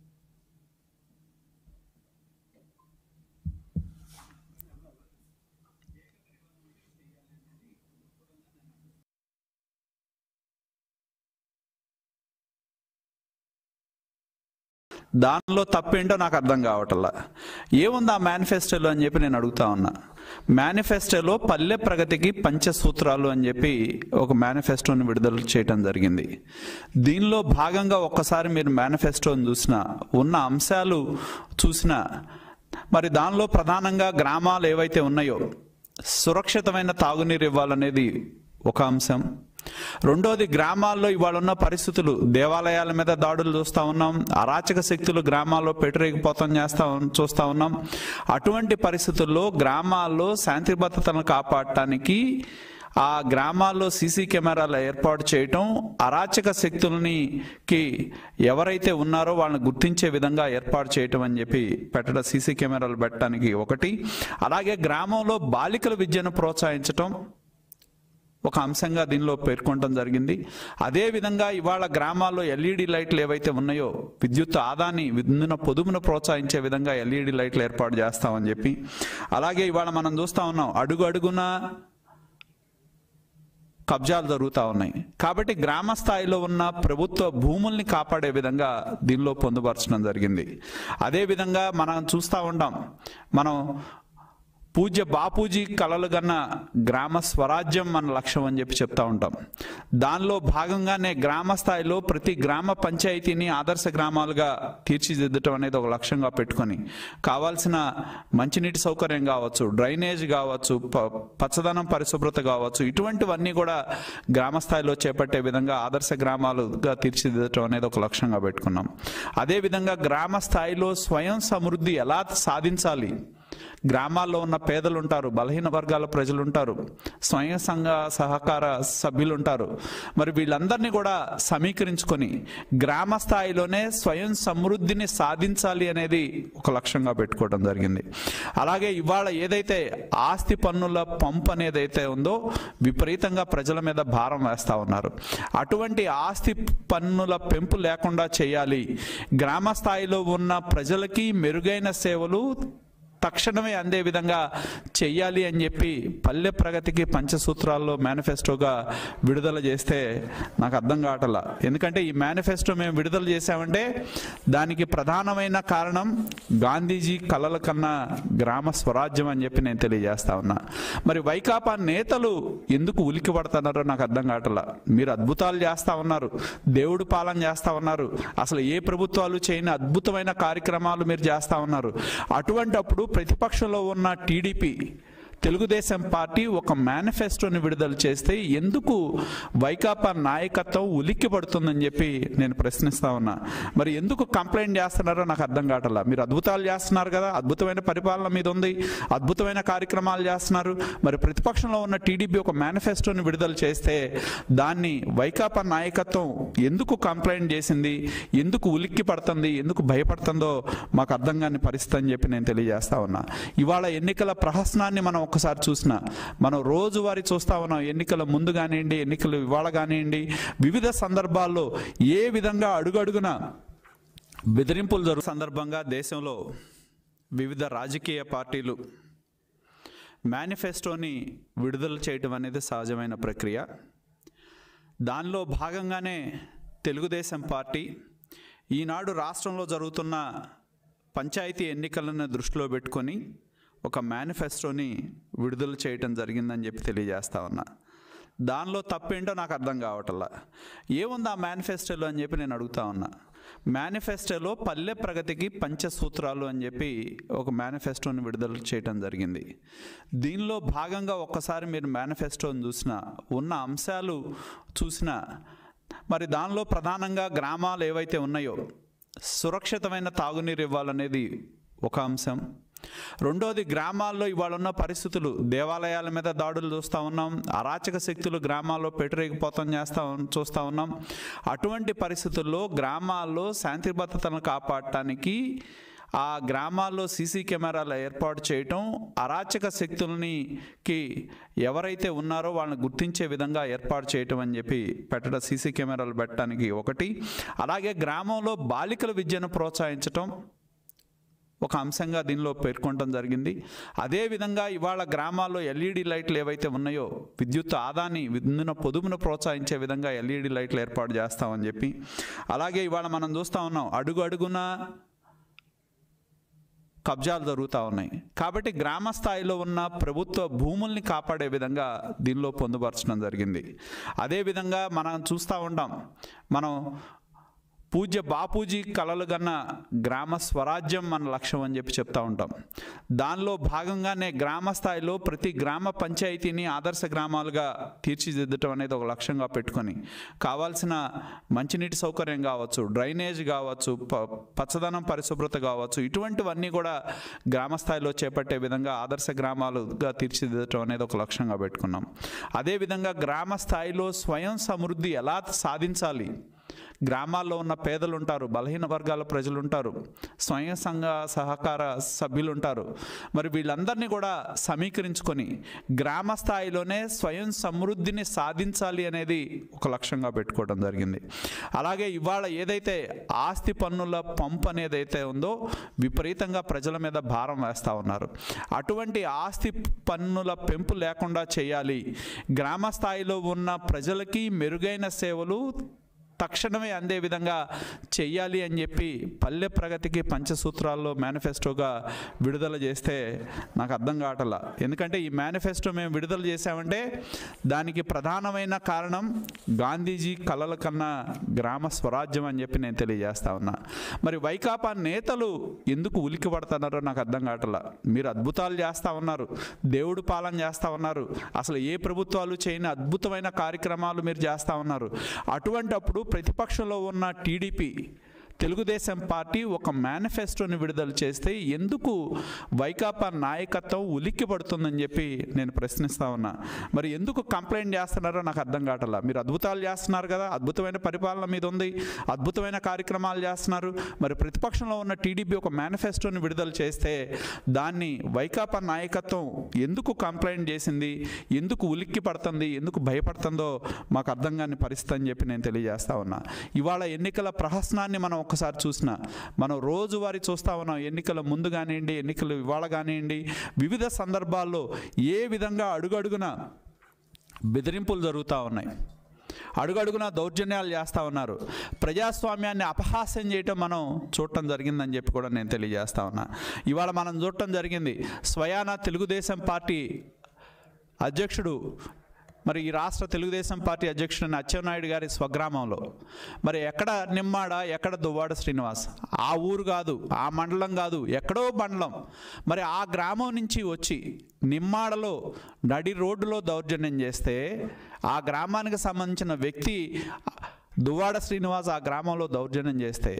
దానిలో తప్పేంటో నాకు అర్థం కావట్లా ఏముంది ఆ మేనిఫెస్టోలో అని చెప్పి నేను అడుగుతా ఉన్నా మేనిఫెస్టోలో పల్లె ప్రగతికి పంచసూత్రాలు అని చెప్పి ఒక మేనిఫెస్టోని విడుదల చేయటం జరిగింది దీనిలో భాగంగా ఒక్కసారి మీరు మేనిఫెస్టోని చూసినా ఉన్న అంశాలు చూసినా మరి దానిలో ప్రధానంగా గ్రామాలు ఏవైతే ఉన్నాయో సురక్షితమైన తాగునీరు ఇవ్వాలనేది ఒక అంశం రెండోది గ్రామాల్లో ఇవాళ ఉన్న పరిస్థితులు దేవాలయాల మీద దాడులు చూస్తూ ఉన్నాం అరాచక శక్తులు గ్రామాల్లో పెట్టరేగిపోతం చేస్తా ఉన్- చూస్తా ఉన్నాం అటువంటి పరిస్థితుల్లో గ్రామాల్లో శాంతి భద్రతలను కాపాడటానికి ఆ గ్రామాల్లో సీసీ కెమెరాలు ఏర్పాటు చేయటం అరాచక శక్తులని కి ఎవరైతే ఉన్నారో వాళ్ళని గుర్తించే విధంగా ఏర్పాటు చేయటం అని చెప్పి పెట్టడం సీసీ కెమెరాలు పెట్టడానికి ఒకటి అలాగే గ్రామంలో బాలికల విద్యను ప్రోత్సహించటం ఒక అంశంగా దీనిలో పేర్కొనడం జరిగింది అదేవిధంగా ఇవాళ గ్రామాల్లో ఎల్ఈడి లైట్లు ఏవైతే ఉన్నాయో విద్యుత్ ఆదాన్ని విద్యున పొదుపును ప్రోత్సహించే విధంగా ఎల్ఈడి లైట్లు ఏర్పాటు చేస్తామని చెప్పి అలాగే ఇవాళ మనం చూస్తా ఉన్నాం అడుగు అడుగున కబ్జాలు జరుగుతూ ఉన్నాయి కాబట్టి గ్రామ స్థాయిలో ఉన్న ప్రభుత్వ భూముల్ని కాపాడే విధంగా దీనిలో పొందుపరచడం జరిగింది అదేవిధంగా మనం చూస్తూ ఉంటాం మనం పూజ్య బాపూజీ కలలు కన్న గ్రామ స్వరాజ్యం మన లక్ష్యం అని చెప్పి చెప్తా ఉంటాం దానిలో భాగంగానే గ్రామ స్థాయిలో ప్రతి గ్రామ పంచాయతీని ఆదర్శ గ్రామాలుగా తీర్చిదిద్దటం అనేది ఒక లక్ష్యంగా పెట్టుకొని కావాల్సిన మంచినీటి సౌకర్యం కావచ్చు డ్రైనేజ్ కావచ్చు ప- పచ్చదనం పరిశుభ్రత కావచ్చు ఇటువంటివన్నీ కూడా గ్రామ స్థాయిలో చేపట్టే విధంగా ఆదర్శ గ్రామాలుగా తీర్చిదిద్దటం అనేది ఒక లక్ష్యంగా పెట్టుకున్నాం అదేవిధంగా గ్రామ స్థాయిలో స్వయం సమృద్ధి ఎలా సాధించాలి గ్రామాల్లో ఉన్న పేదలు ఉంటారు బలహీన వర్గాల ప్రజలు ఉంటారు స్వయం సంఘ సహకార సభ్యులు ఉంటారు మరి వీళ్ళందరినీ కూడా సమీకరించుకొని గ్రామ స్థాయిలోనే స్వయం సమృద్ధిని సాధించాలి అనేది ఒక లక్ష్యంగా పెట్టుకోవడం జరిగింది అలాగే ఇవాళ ఏదైతే ఆస్తి పన్నుల పంపు అనేది అయితే ఉందో విపరీతంగా ప్రజల మీద భారం వేస్తా ఉన్నారు అటువంటి ఆస్తి పన్నుల పెంపు లేకుండా చేయాలి గ్రామ స్థాయిలో ఉన్న ప్రజలకి మెరుగైన సేవలు తక్షణమే అందే విధంగా చెయ్యాలి అని చెప్పి పల్లె ప్రగతికి పంచసూత్రాల్లో మేనిఫెస్టోగా విడుదల చేస్తే నాకు అర్థం కావటలా ఎందుకంటే ఈ మేనిఫెస్టో మేము విడుదల చేశామంటే దానికి ప్రధానమైన కారణం గాంధీజీ కలల కన్నా గ్రామ స్వరాజ్యం అని చెప్పి నేను తెలియజేస్తా ఉన్నా మరి వైకాపా నేతలు ఎందుకు ఉలికి పడుతున్నారో నాకు అర్థం కావటలా మీరు అద్భుతాలు చేస్తా ఉన్నారు దేవుడు పాలన చేస్తా ఉన్నారు అసలు ఏ ప్రభుత్వాలు చేయని అద్భుతమైన కార్యక్రమాలు మీరు చేస్తా ఉన్నారు అటువంటప్పుడు ప్రతిపక్షంలో ఉన్న టీడీపీ తెలుగుదేశం పార్టీ ఒక మేనిఫెస్టోని విడుదల చేస్తే ఎందుకు వైకాపా నాయకత్వం ఉలిక్కి పడుతుందని చెప్పి నేను ప్రశ్నిస్తా ఉన్నా మరి ఎందుకు కంప్లైంట్ చేస్తున్నారో నాకు అర్థం కావట్లా మీరు అద్భుతాలు చేస్తున్నారు కదా అద్భుతమైన పరిపాలన మీద ఉంది అద్భుతమైన కార్యక్రమాలు చేస్తున్నారు మరి ప్రతిపక్షంలో ఉన్న టీడీపీ ఒక మేనిఫెస్టోని విడుదల చేస్తే దాన్ని వైకాపా నాయకత్వం ఎందుకు కంప్లైంట్ చేసింది ఎందుకు ఉలిక్కి పడుతుంది ఎందుకు భయపడుతుందో మాకు అర్థం కాని పరిస్థితి అని చెప్పి నేను తెలియజేస్తా ఉన్నా ఇవాళ ఎన్నికల ప్రహసనాన్ని మనం ఒక్కసారి చూసిన మనం రోజువారీ చూస్తా ఉన్నాం ఎన్నికల ముందు కానివ్వండి ఎన్నికలు ఇవాళ కానివ్వండి వివిధ సందర్భాల్లో ఏ విధంగా అడుగడుగున బెదిరింపులు జరుగు సందర్భంగా దేశంలో వివిధ రాజకీయ పార్టీలు మేనిఫెస్టోని విడుదల చేయటం అనేది సహజమైన ప్రక్రియ దానిలో భాగంగానే తెలుగుదేశం పార్టీ ఈనాడు రాష్ట్రంలో జరుగుతున్న పంచాయతీ ఎన్నికలను దృష్టిలో పెట్టుకొని ఒక మేనిఫెస్టోని విడుదల చేయటం జరిగిందని చెప్పి తెలియజేస్తా ఉన్నా దానిలో తప్పేంటో నాకు అర్థం కావటల్లా ఏముంది ఆ మేనిఫెస్టోలో అని చెప్పి నేను అడుగుతా ఉన్నా మేనిఫెస్టోలో పల్లె ప్రగతికి పంచసూత్రాలు అని చెప్పి ఒక మేనిఫెస్టోని విడుదల చేయటం జరిగింది దీనిలో భాగంగా ఒక్కసారి మీరు మేనిఫెస్టోని చూసిన ఉన్న అంశాలు చూసిన మరి దానిలో ప్రధానంగా గ్రామాలు ఏవైతే ఉన్నాయో సురక్షితమైన తాగునీరు ఇవ్వాలనేది ఒక అంశం రెండోది గ్రామాల్లో ఇవాళ ఉన్న పరిస్థితులు దేవాలయాల మీద దాడులు చూస్తూ ఉన్నాం అరాచక శక్తులు గ్రామాల్లో పెట్టరేగిపోతం చేస్తా ఉన్- చూస్తూ ఉన్నాం అటువంటి పరిస్థితుల్లో గ్రామాల్లో శాంతి భద్రతను కాపాడటానికి ఆ గ్రామాల్లో సీసీ కెమెరాలు ఏర్పాటు చేయటం అరాచక శక్తులని కి ఎవరైతే ఉన్నారో వాళ్ళని గుర్తించే విధంగా ఏర్పాటు చేయటం అని చెప్పి పెట్టడం సీసీ కెమెరాలు పెట్టడానికి ఒకటి అలాగే గ్రామంలో బాలికల విద్యను ప్రోత్సహించటం ఒక అంశంగా దీనిలో పేర్కొనడం జరిగింది అదేవిధంగా ఇవాళ గ్రామాల్లో ఎల్ఈడి లైట్లు ఏవైతే ఉన్నాయో విద్యుత్ ఆదాన్ని విద్యున పొదుపును ప్రోత్సహించే విధంగా ఎల్ఈడి లైట్లు ఏర్పాటు చేస్తామని చెప్పి అలాగే ఇవాళ మనం చూస్తూ ఉన్నాం అడుగు అడుగున కబ్జాలు జరుగుతూ ఉన్నాయి కాబట్టి గ్రామ స్థాయిలో ఉన్న ప్రభుత్వ భూముల్ని కాపాడే విధంగా దీనిలో పొందుపరచడం జరిగింది అదేవిధంగా మనం చూస్తూ ఉంటాం మనం పూజ్య బాపూజీ కలలు కన్న గ్రామ స్వరాజ్యం మన లక్ష్యం అని చెప్పి చెప్తా ఉంటాం దానిలో భాగంగానే గ్రామ స్థాయిలో ప్రతి గ్రామ పంచాయతీని ఆదర్శ గ్రామాలుగా తీర్చిదిద్దటం అనేది ఒక లక్ష్యంగా పెట్టుకొని కావాల్సిన మంచినీటి సౌకర్యం కావచ్చు డ్రైనేజ్ కావచ్చు ప- పచ్చదనం పరిశుభ్రత కావచ్చు ఇటువంటివన్నీ కూడా గ్రామ స్థాయిలో చేపట్టే విధంగా ఆదర్శ గ్రామాలుగా తీర్చిదిద్దటం అనేది ఒక లక్ష్యంగా పెట్టుకున్నాం అదేవిధంగా గ్రామ స్థాయిలో స్వయం సమృద్ధి ఎలా సాధించాలి గ్రామాల్లో ఉన్న పేదలు ఉంటారు బలహీన వర్గాల ప్రజలు ఉంటారు స్వయం సంఘ సహకార సభ్యులు ఉంటారు మరి వీళ్ళందరినీ కూడా సమీకరించుకొని గ్రామ స్థాయిలోనే స్వయం సమృద్ధిని సాధించాలి అనేది ఒక లక్ష్యంగా పెట్టుకోవడం జరిగింది అలాగే ఇవాళ ఏదైతే ఆస్తి పన్నుల పంపు అనేది అయితే ఉందో విపరీతంగా ప్రజల మీద భారం వేస్తూ ఉన్నారు అటువంటి ఆస్తి పన్నుల పెంపు లేకుండా చేయాలి గ్రామ స్థాయిలో ఉన్న ప్రజలకి మెరుగైన సేవలు తక్షణమే అందే విధంగా చెయ్యాలి అని చెప్పి పల్లె ప్రగతికి పంచసూత్రాల్లో మేనిఫెస్టోగా విడుదల చేస్తే నాకు అర్థం కావట్లా ఎందుకంటే ఈ మేనిఫెస్టో మేము విడుదల చేసామంటే దానికి ప్రధానమైన కారణం గాంధీజీ కలల కన్నా గ్రామ స్వరాజ్యం అని చెప్పి నేను తెలియజేస్తా ఉన్నా మరి వైకాపా నేతలు ఎందుకు ఉలికి పడుతున్నారో నాకు అర్థం కావట్లా మీరు అద్భుతాలు చేస్తూ ఉన్నారు దేవుడు పాలన చేస్తూ ఉన్నారు అసలు ఏ ప్రభుత్వాలు చేయని అద్భుతమైన కార్యక్రమాలు మీరు చేస్తూ ఉన్నారు అటువంటప్పుడు ప్రతిపక్షంలో ఉన్న టీడీపీ తెలుగుదేశం పార్టీ ఒక మేనిఫెస్టోని విడుదల చేస్తే ఎందుకు వైకాపా నాయకత్వం ఉలిక్కి పడుతుందని చెప్పి నేను ప్రశ్నిస్తా ఉన్నా మరి ఎందుకు కంప్లైంట్ చేస్తున్నారో నాకు అర్థం కావట్లా మీరు అద్భుతాలు చేస్తున్నారు కదా అద్భుతమైన పరిపాలన మీద ఉంది అద్భుతమైన కార్యక్రమాలు చేస్తున్నారు మరి ప్రతిపక్షంలో ఉన్న టీడీపీ ఒక మేనిఫెస్టోని విడుదల చేస్తే దాన్ని వైకాపా నాయకత్వం ఎందుకు కంప్లైంట్ చేసింది ఎందుకు ఉలిక్కి పడుతుంది ఎందుకు భయపడుతుందో మాకు అర్థం కాని పరిస్థితి అని చెప్పి నేను తెలియజేస్తా ఉన్నా ఇవాళ ఎన్నికల ప్రహసనాన్ని మనం ఒక్కసారి చూసిన మనం రోజువారీ చూస్తా ఉన్నాం ఎన్నికల ముందు కానివ్వండి ఎన్నికలు ఇవాళ కానివ్వండి వివిధ సందర్భాల్లో ఏ విధంగా అడుగడుగున బెదిరింపులు జరుగుతూ ఉన్నాయి అడుగడుగున దౌర్జన్యాలు చేస్తూ ఉన్నారు ప్రజాస్వామ్యాన్ని అపహాస్యం చేయటం మనం చూడటం జరిగిందని చెప్పి కూడా నేను తెలియజేస్తా ఉన్నా ఇవాళ మనం చూడటం జరిగింది స్వయాన తెలుగుదేశం పార్టీ అధ్యక్షుడు మరి ఈ రాష్ట్ర తెలుగుదేశం పార్టీ అధ్యక్షుడు అచ్చెన్నాయుడు గారి స్వగ్రామంలో మరి ఎక్కడ నిమ్మాడ ఎక్కడ దువ్వాడ శ్రీనివాస్ ఆ ఊరు కాదు ఆ మండలం కాదు ఎక్కడో మండలం మరి ఆ గ్రామం నుంచి వచ్చి నిమ్మాడలో నడి రోడ్డులో దౌర్జన్యం చేస్తే ఆ గ్రామానికి సంబంధించిన వ్యక్తి దువ్వాడ శ్రీనివాస్ ఆ గ్రామంలో దౌర్జన్యం చేస్తే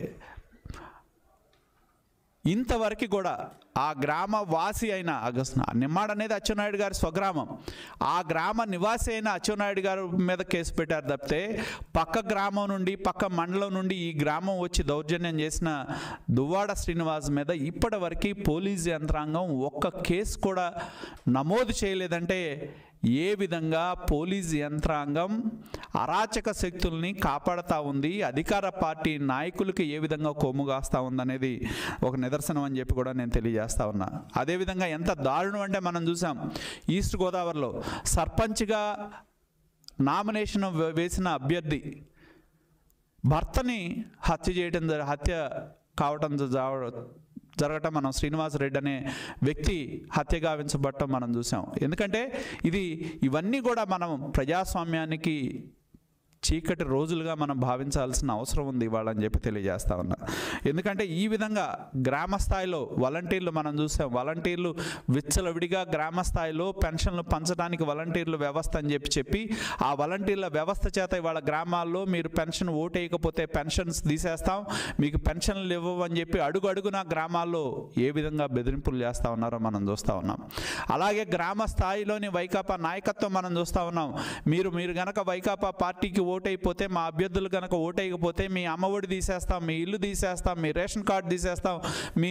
ఇంతవరకు కూడా ఆ గ్రామ వాసి అయిన అగస్- నిమ్మాడ్ అనేది అచ్చెన్నాయుడు గారి స్వగ్రామం ఆ గ్రామ నివాసి అయిన అచ్చెన్నాయుడు గారి మీద కేసు పెట్టారు తప్పితే పక్క గ్రామం నుండి పక్క మండలం నుండి ఈ గ్రామం వచ్చి దౌర్జన్యం చేసిన దువ్వాడ శ్రీనివాస్ మీద ఇప్పటి వరకు పోలీస్ యంత్రాంగం ఒక్క కేసు కూడా నమోదు చేయలేదంటే ఏ విధంగా పోలీస్ యంత్రాంగం అరాచక శక్తుల్ని కాపాడుతూ ఉంది అధికార పార్టీ నాయకులకి ఏ విధంగా కొమ్ముగాస్తూ ఉందనేది ఒక నిదర్శనం అని చెప్పి కూడా నేను తెలియజేస్తా ఉన్నా అదేవిధంగా ఎంత దారుణం అంటే మనం చూసాం ఈస్ట్ గోదావరిలో సర్పంచ్గా నామినేషన్ వే- వేసిన అభ్యర్థి భర్తని హత్య చేయడం జరి- హత్య కావటం జ- జావ- జరగటం మనం శ్రీనివాస్ రెడ్డి అనే వ్యక్తి హత్య గావించబడటం మనం చూసాం ఎందుకంటే ఇది ఇవన్నీ కూడా మనం ప్రజాస్వామ్యానికి చీకటి రోజులుగా మనం భావించాల్సిన అవసరం ఉంది ఇవాళ అని చెప్పి తెలియజేస్తా ఉన్నా ఎందుకంటే ఈ విధంగా గ్రామ స్థాయిలో వాలంటీర్లు మనం చూసాం వాలంటీర్లు విచ్చలవిడిగా గ్రామ స్థాయిలో పెన్షన్లు పంచడానికి వాలంటీర్లు వ్యవస్థ అని చెప్పి చెప్పి ఆ వాలంటీర్ల వ్యవస్థ చేత ఇవాళ గ్రామాల్లో మీరు పెన్షన్ ఓటేయకపోతే పెన్షన్స్ తీసేస్తాం మీకు పెన్షన్లు ఇవ్వవు అని చెప్పి అడుగు అడుగున గ్రామాల్లో ఏ విధంగా బెదిరింపులు చేస్తూ ఉన్నారో మనం చూస్తూ ఉన్నాం అలాగే గ్రామ స్థాయిలోని వైకాపా నాయకత్వం మనం చూస్తూ ఉన్నాం మీరు మీరు గనక వైకాపా పార్టీకి ఓటైపోతే మా అభ్యర్థులు గనక ఓటైకపోతే మీ అమ్మఒడి తీసేస్తాం మీ ఇల్లు తీసేస్తాం మీ రేషన్ కార్డు తీసేస్తాం మీ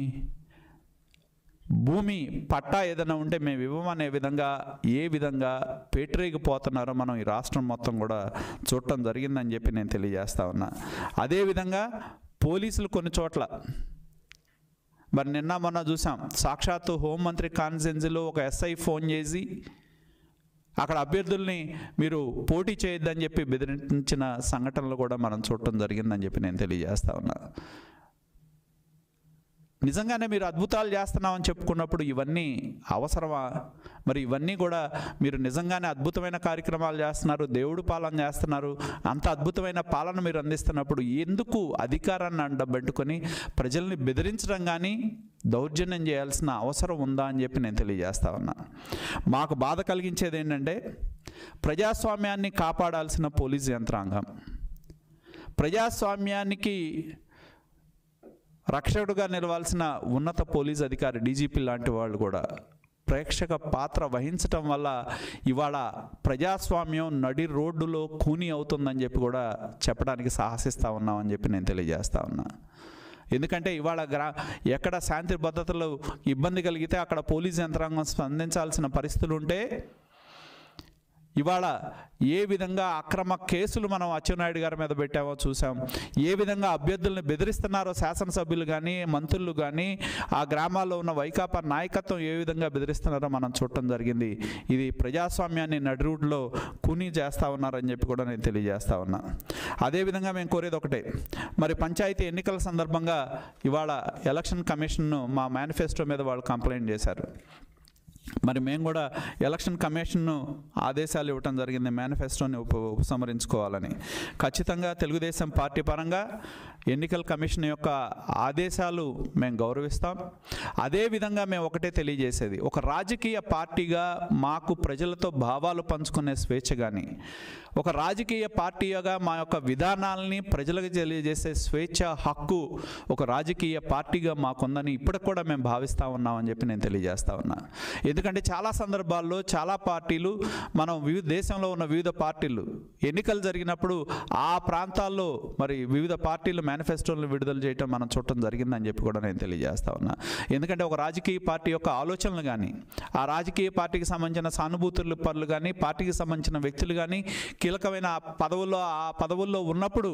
భూమి పట్టా ఏదైనా ఉంటే మేము ఇవ్వమనే విధంగా ఏ విధంగా పేటరేగిపోతున్నారో మనం ఈ రాష్ట్రం మొత్తం కూడా చూడటం జరిగిందని చెప్పి నేను తెలియజేస్తా ఉన్నా అదేవిధంగా పోలీసులు కొన్ని చోట్ల మరి నిన్న మొన్న చూసాం సాక్షాత్తు హోంమంత్రి కాన్సెన్సీలో ఒక ఎస్ఐ ఫోన్ చేసి అక్కడ అభ్యర్థుల్ని మీరు పోటీ చేయొద్దని చెప్పి బెదిరించిన సంఘటనలు కూడా మనం చూడటం జరిగిందని చెప్పి నేను తెలియజేస్తా ఉన్నా నిజంగానే మీరు అద్భుతాలు చేస్తున్నామని చెప్పుకున్నప్పుడు ఇవన్నీ అవసరమా మరి ఇవన్నీ కూడా మీరు నిజంగానే అద్భుతమైన కార్యక్రమాలు చేస్తున్నారు దేవుడు పాలన చేస్తున్నారు అంత అద్భుతమైన పాలన మీరు అందిస్తున్నప్పుడు ఎందుకు అధికారాన్ని అడ్డబెట్టుకొని ప్రజల్ని బెదిరించడం కానీ దౌర్జన్యం చేయాల్సిన అవసరం ఉందా అని చెప్పి నేను తెలియజేస్తా ఉన్నా మాకు బాధ కలిగించేది ఏంటంటే ప్రజాస్వామ్యాన్ని కాపాడాల్సిన పోలీస్ యంత్రాంగం ప్రజాస్వామ్యానికి రక్షకుడుగా నిలవాల్సిన ఉన్నత పోలీస్ అధికారి డీజీపీ లాంటి వాళ్ళు కూడా ప్రేక్షక పాత్ర వహించటం వల్ల ఇవాళ ప్రజాస్వామ్యం నడి రోడ్డులో కూని అవుతుందని చెప్పి కూడా చెప్పడానికి సాహసిస్తూ ఉన్నామని చెప్పి నేను తెలియజేస్తా ఉన్నా ఎందుకంటే ఇవాళ గ్రా ఎక్కడ శాంతి భద్రతలు ఇబ్బంది కలిగితే అక్కడ పోలీస్ యంత్రాంగం స్పందించాల్సిన పరిస్థితులు ఉంటే ఇవాళ ఏ విధంగా అక్రమ కేసులు మనం అచ్చెన్నాయుడు గారి మీద పెట్టామో చూసాం ఏ విధంగా అభ్యర్థుల్ని బెదిరిస్తున్నారో శాసనసభ్యులు కానీ మంత్రులు కానీ ఆ గ్రామాల్లో ఉన్న వైకాపా నాయకత్వం ఏ విధంగా బెదిరిస్తున్నారో మనం చూడటం జరిగింది ఇది ప్రజాస్వామ్యాన్ని నడిరూడ్లో కూనీ చేస్తూ ఉన్నారని చెప్పి కూడా నేను తెలియజేస్తా ఉన్నా అదేవిధంగా మేము కోరేది ఒకటే మరి పంచాయతీ ఎన్నికల సందర్భంగా ఇవాళ ఎలక్షన్ కమిషన్ను మా మేనిఫెస్టో మీద వాళ్ళు కంప్లైంట్ చేశారు మరి మేము కూడా ఎలక్షన్ కమిషన్ను ఆదేశాలు ఇవ్వటం జరిగింది మేనిఫెస్టోని ఉప ఉపసంహరించుకోవాలని ఖచ్చితంగా తెలుగుదేశం పార్టీ పరంగా ఎన్నికల కమిషన్ యొక్క ఆదేశాలు మేము గౌరవిస్తాం అదేవిధంగా మేము ఒకటే తెలియజేసేది ఒక రాజకీయ పార్టీగా మాకు ప్రజలతో భావాలు పంచుకునే స్వేచ్ఛ కానీ ఒక రాజకీయ పార్టీగా మా యొక్క విధానాలని ప్రజలకు తెలియజేసే స్వేచ్ఛ హక్కు ఒక రాజకీయ పార్టీగా మాకుందని ఇప్పటికి కూడా మేము భావిస్తూ ఉన్నామని చెప్పి నేను తెలియజేస్తా ఉన్నా ఎందుకంటే చాలా సందర్భాల్లో చాలా పార్టీలు మనం వివిధ దేశంలో ఉన్న వివిధ పార్టీలు ఎన్నికలు జరిగినప్పుడు ఆ ప్రాంతాల్లో మరి వివిధ పార్టీలు మేనిఫెస్టోలను విడుదల చేయటం మనం చూడటం జరిగిందని చెప్పి కూడా నేను తెలియజేస్తా ఉన్నా ఎందుకంటే ఒక రాజకీయ పార్టీ యొక్క ఆలోచనలు కానీ ఆ రాజకీయ పార్టీకి సంబంధించిన సానుభూతులు పనులు కానీ పార్టీకి సంబంధించిన వ్యక్తులు కానీ కీలకమైన ఆ పదవుల్లో ఆ పదవుల్లో ఉన్నప్పుడు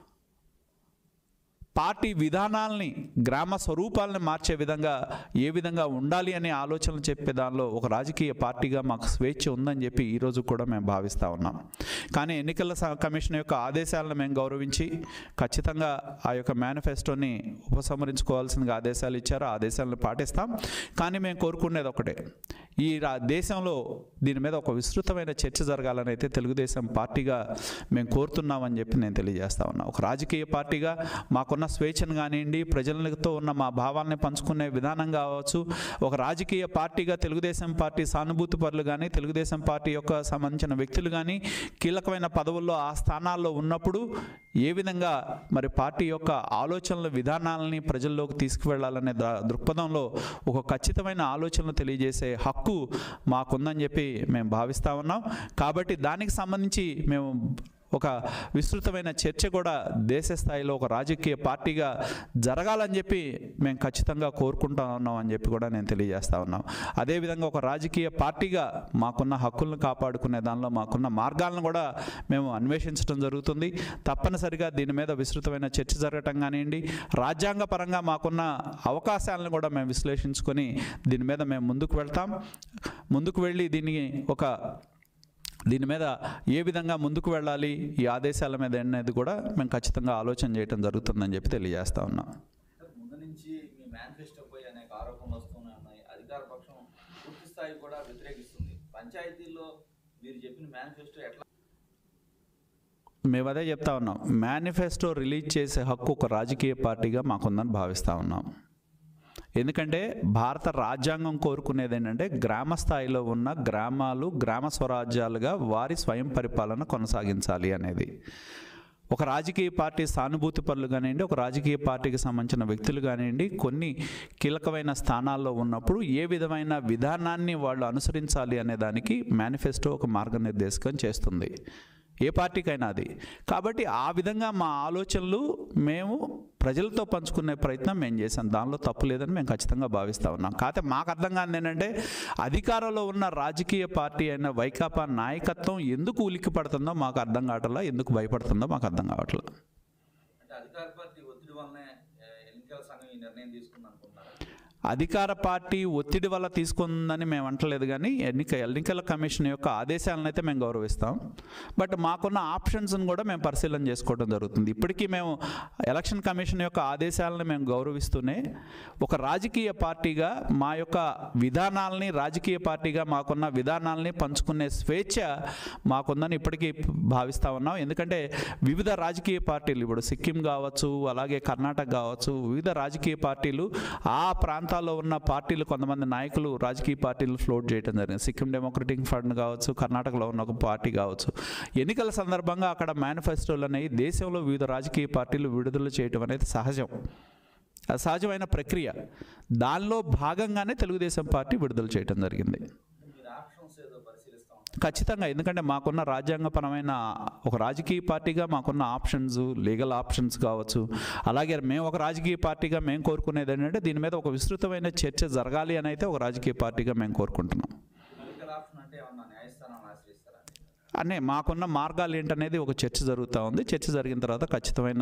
పార్టీ విధానాల్ని గ్రామ స్వరూపాలని మార్చే విధంగా ఏ విధంగా ఉండాలి అనే ఆలోచనలు చెప్పే దానిలో ఒక రాజకీయ పార్టీగా మాకు స్వేచ్ఛ ఉందని చెప్పి ఈరోజు కూడా మేము భావిస్తూ ఉన్నాం కానీ ఎన్నికల స- కమిషన్ యొక్క ఆదేశాలను మేము గౌరవించి ఖచ్చితంగా ఆ యొక్క మేనిఫెస్టోని ఉపసంహరించుకోవాల్సిందిగా ఆదేశాలు ఇచ్చారు ఆ ఆదేశాలను పాటిస్తాం కానీ మేము కోరుకునేది ఒకటే ఈ రా దేశంలో దీని మీద ఒక విస్తృతమైన చర్చ జరగాలని అయితే తెలుగుదేశం పార్టీగా మేము కోరుతున్నామని చెప్పి నేను తెలియజేస్తా ఉన్నా ఒక రాజకీయ పార్టీగా మాకున్న స్వేచ్ఛను కానివ్వండి ప్రజలతో ఉన్న మా భావాల్ని పంచుకునే విధానం కావచ్చు ఒక రాజకీయ పార్టీగా తెలుగుదేశం పార్టీ సానుభూతి పరులు కానీ తెలుగుదేశం పార్టీ యొక్క సంబంధించిన వ్యక్తులు కానీ కీలకమైన పదవుల్లో ఆ స్థానాల్లో ఉన్నప్పుడు ఏ విధంగా మరి పార్టీ యొక్క ఆలోచనల విధానాలని ప్రజల్లోకి తీసుకువెళ్ళాలనే ద- దృక్పథంలో ఒక ఖచ్చితమైన ఆలోచనలు తెలియజేసే హక్కు మాకుందని చెప్పి మేము భావిస్తూ ఉన్నాం కాబట్టి దానికి సంబంధించి మేము ఒక విస్తృతమైన చర్చ కూడా దేశ స్థాయిలో ఒక రాజకీయ పార్టీగా జరగాలని చెప్పి మేము ఖచ్చితంగా కోరుకుంటా ఉన్నాం అని చెప్పి కూడా నేను తెలియజేస్తా ఉన్నాం అదేవిధంగా ఒక రాజకీయ పార్టీగా మాకున్న హక్కులను కాపాడుకునే దానిలో మాకున్న మార్గాలను కూడా మేము అన్వేషించడం జరుగుతుంది తప్పనిసరిగా దీని మీద విస్తృతమైన చర్చ జరగటం కానివ్వండి రాజ్యాంగ పరంగా మాకున్న అవకాశాలను కూడా మేము విశ్లేషించుకొని దీని మీద మేము ముందుకు వెళ్తాం ముందుకు వెళ్ళి దీన్ని ఒక దీని మీద ఏ విధంగా ముందుకు వెళ్ళాలి ఈ ఆదేశాల మీద అనేది కూడా మేము ఖచ్చితంగా ఆలోచన చేయడం జరుగుతుందని చెప్పి తెలియజేస్తా ఉన్నాం సార్, ముందు నుంచి మీ మేనిఫెస్టోపై అనేక ఆరోపణలు వస్తూనే ఉన్నాయి అధికార పక్షం పూర్తి స్థాయి కూడా వ్యతిరేకిస్తుంది పంచాయతీల్లో మీరు చెప్పిన మేనిఫెస్టో ఎట్లా మేము అదే చెప్తా ఉన్నాం మేనిఫెస్టో రిలీజ్ చేసే హక్కు ఒక రాజకీయ పార్టీగా మాకుందని భావిస్తూ ఉన్నాం ఎందుకంటే భారత రాజ్యాంగం కోరుకునేది ఏంటంటే గ్రామ స్థాయిలో ఉన్న గ్రామాలు గ్రామ స్వరాజ్యాలుగా వారి స్వయం పరిపాలన కొనసాగించాలి అనేది ఒక రాజకీయ పార్టీ సానుభూతి పరులు కానివ్వండి ఒక రాజకీయ పార్టీకి సంబంధించిన వ్యక్తులు కానివ్వండి కొన్ని కీలకమైన స్థానాల్లో ఉన్నప్పుడు ఏ విధమైన విధానాన్ని వాళ్ళు అనుసరించాలి అనే దానికి మేనిఫెస్టో ఒక మార్గనిర్దేశకం చేస్తుంది ఏ పార్టీకైనా అది కాబట్టి ఆ విధంగా మా ఆలోచనలు మేము ప్రజలతో పంచుకునే ప్రయత్నం మేము చేసాం దానిలో తప్పు లేదని మేము ఖచ్చితంగా భావిస్తూ ఉన్నాం కాకపోతే మాకు అర్థం కాదు ఏంటంటే అధికారంలో ఉన్న రాజకీయ పార్టీ అయిన వైకాపా నాయకత్వం ఎందుకు ఉలిక్కి పడుతుందో మాకు అర్థం కావట్లా ఎందుకు భయపడుతుందో మాకు అర్థం కావట్లేదు అంటే అధికార పార్టీ ఒత్తిడి వల్లనే ఏ, ఎన్నికల సంఘం ఈ నిర్ణయం తీసుకుంది అనుకుంటున్నారా అధికార పార్టీ ఒత్తిడి వల్ల తీసుకుందని మేము అంటలేదు కానీ ఎన్నిక ఎన్నికల కమిషన్ యొక్క ఆదేశాలను అయితే మేము గౌరవిస్తాం బట్ మాకున్న ఆప్షన్స్ని కూడా మేము పరిశీలన చేసుకోవడం జరుగుతుంది ఇప్పటికీ మేము ఎలక్షన్ కమిషన్ యొక్క ఆదేశాలను మేము గౌరవిస్తూనే ఒక రాజకీయ పార్టీగా మా యొక్క విధానాలని రాజకీయ పార్టీగా మాకున్న విధానాలని పంచుకునే స్వేచ్ఛ మాకుందని ఇప్పటికీ భావిస్తూ ఉన్నాం ఎందుకంటే వివిధ రాజకీయ పార్టీలు ఇప్పుడు సిక్కిం కావచ్చు అలాగే కర్ణాటక కావచ్చు వివిధ రాజకీయ పార్టీలు ఆ ప్రాంతాల్లో ఉన్న పార్టీలు కొంతమంది నాయకులు రాజకీయ పార్టీలు ఫ్లోట్ చేయడం జరిగింది సిక్కిం డెమోక్రటిక్ ఫ్రంట్ కావచ్చు కర్ణాటకలో ఉన్న ఒక పార్టీ కావచ్చు ఎన్నికల సందర్భంగా అక్కడ మేనిఫెస్టోలు అనేవి దేశంలో వివిధ రాజకీయ పార్టీలు విడుదల చేయడం అనేది సహజం అది సహజమైన ప్రక్రియ దానిలో భాగంగానే తెలుగుదేశం పార్టీ విడుదల చేయడం జరిగింది మీరు ఆప్షన్స్ ఏదో పరిశీలిస్తా ఉంటారు ఖచ్చితంగా ఎందుకంటే మాకున్న రాజ్యాంగపరమైన ఒక రాజకీయ పార్టీగా మాకున్న ఆప్షన్స్ లీగల్ ఆప్షన్స్ కావచ్చు అలాగే మేము ఒక రాజకీయ పార్టీగా మేము కోరుకునేది ఏంటంటే దీని మీద ఒక విస్తృతమైన చర్చ జరగాలి అని అయితే ఒక రాజకీయ పార్టీగా మేము కోరుకుంటున్నాం మెడికల్ ఆప్షన్ అంటే ఏమన్నా న్యాయస్థానాన్ని ఆశ్రయిస్తారా అనే మాకున్న మార్గాలు ఏంటనేది ఒక చర్చ జరుగుతూ ఉంది చర్చ జరిగిన తర్వాత ఖచ్చితమైన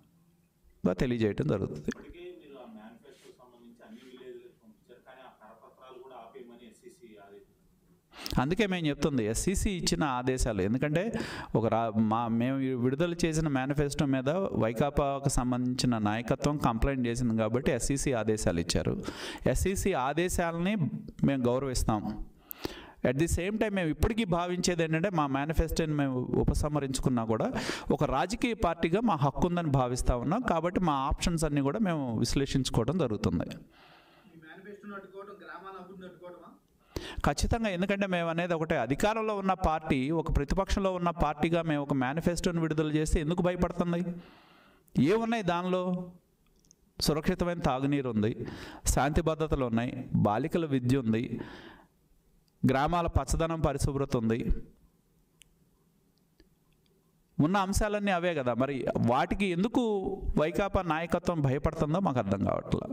తెలియజేయడం జరుగుతుంది ఇప్పటికే మీరు ఆ మేనిఫెస్టో సంబంధించి అన్ని విలేజ్లకు పంపించారు కానీ ఆ కరపత్రాలు కూడా ఆపేయమని ఎస్సీసీ ఆదేశించారు అందుకే మేము చెప్తుంది ఎస్సీసీ ఇచ్చిన ఆదేశాలు ఎందుకంటే ఒక రా మా మేము విడుదల చేసిన మేనిఫెస్టో మీద వైకాపాకు సంబంధించిన నాయకత్వం కంప్లైంట్ చేసింది కాబట్టి ఎస్సీసీ ఆదేశాలు ఇచ్చారు ఎస్సీసీ ఆదేశాలని మేము గౌరవిస్తాం అట్ ది సేమ్ టైం మేము ఇప్పటికీ భావించేది ఏంటంటే మా మేనిఫెస్టోని మేము ఉపసంహరించుకున్నా కూడా ఒక రాజకీయ పార్టీగా మా హక్కు ఉందని భావిస్తూ ఉన్నాం కాబట్టి మా ఆప్షన్స్ అన్నీ కూడా మేము విశ్లేషించుకోవడం జరుగుతుంది మీ మేనిఫెస్టోను అడ్డుకోవడం గ్రామాల అభివృద్ధిని అడ్డుకోవడమా ఖచ్చితంగా ఎందుకంటే మేము అనేది ఒకటే అధికారంలో ఉన్న పార్టీ ఒక ప్రతిపక్షంలో ఉన్న పార్టీగా మేము ఒక మేనిఫెస్టోని విడుదల చేస్తే ఎందుకు భయపడుతుంది ఏమున్నాయి దానిలో సురక్షితమైన తాగునీరు ఉంది శాంతి భద్రతలు ఉన్నాయి బాలికల విద్య ఉంది గ్రామాల పచ్చదనం పరిశుభ్రత ఉంది ఉన్న అంశాలన్నీ అవే కదా మరి వాటికి ఎందుకు వైకాపా నాయకత్వం భయపడుతుందో మాకు అర్థం కావట్లేదు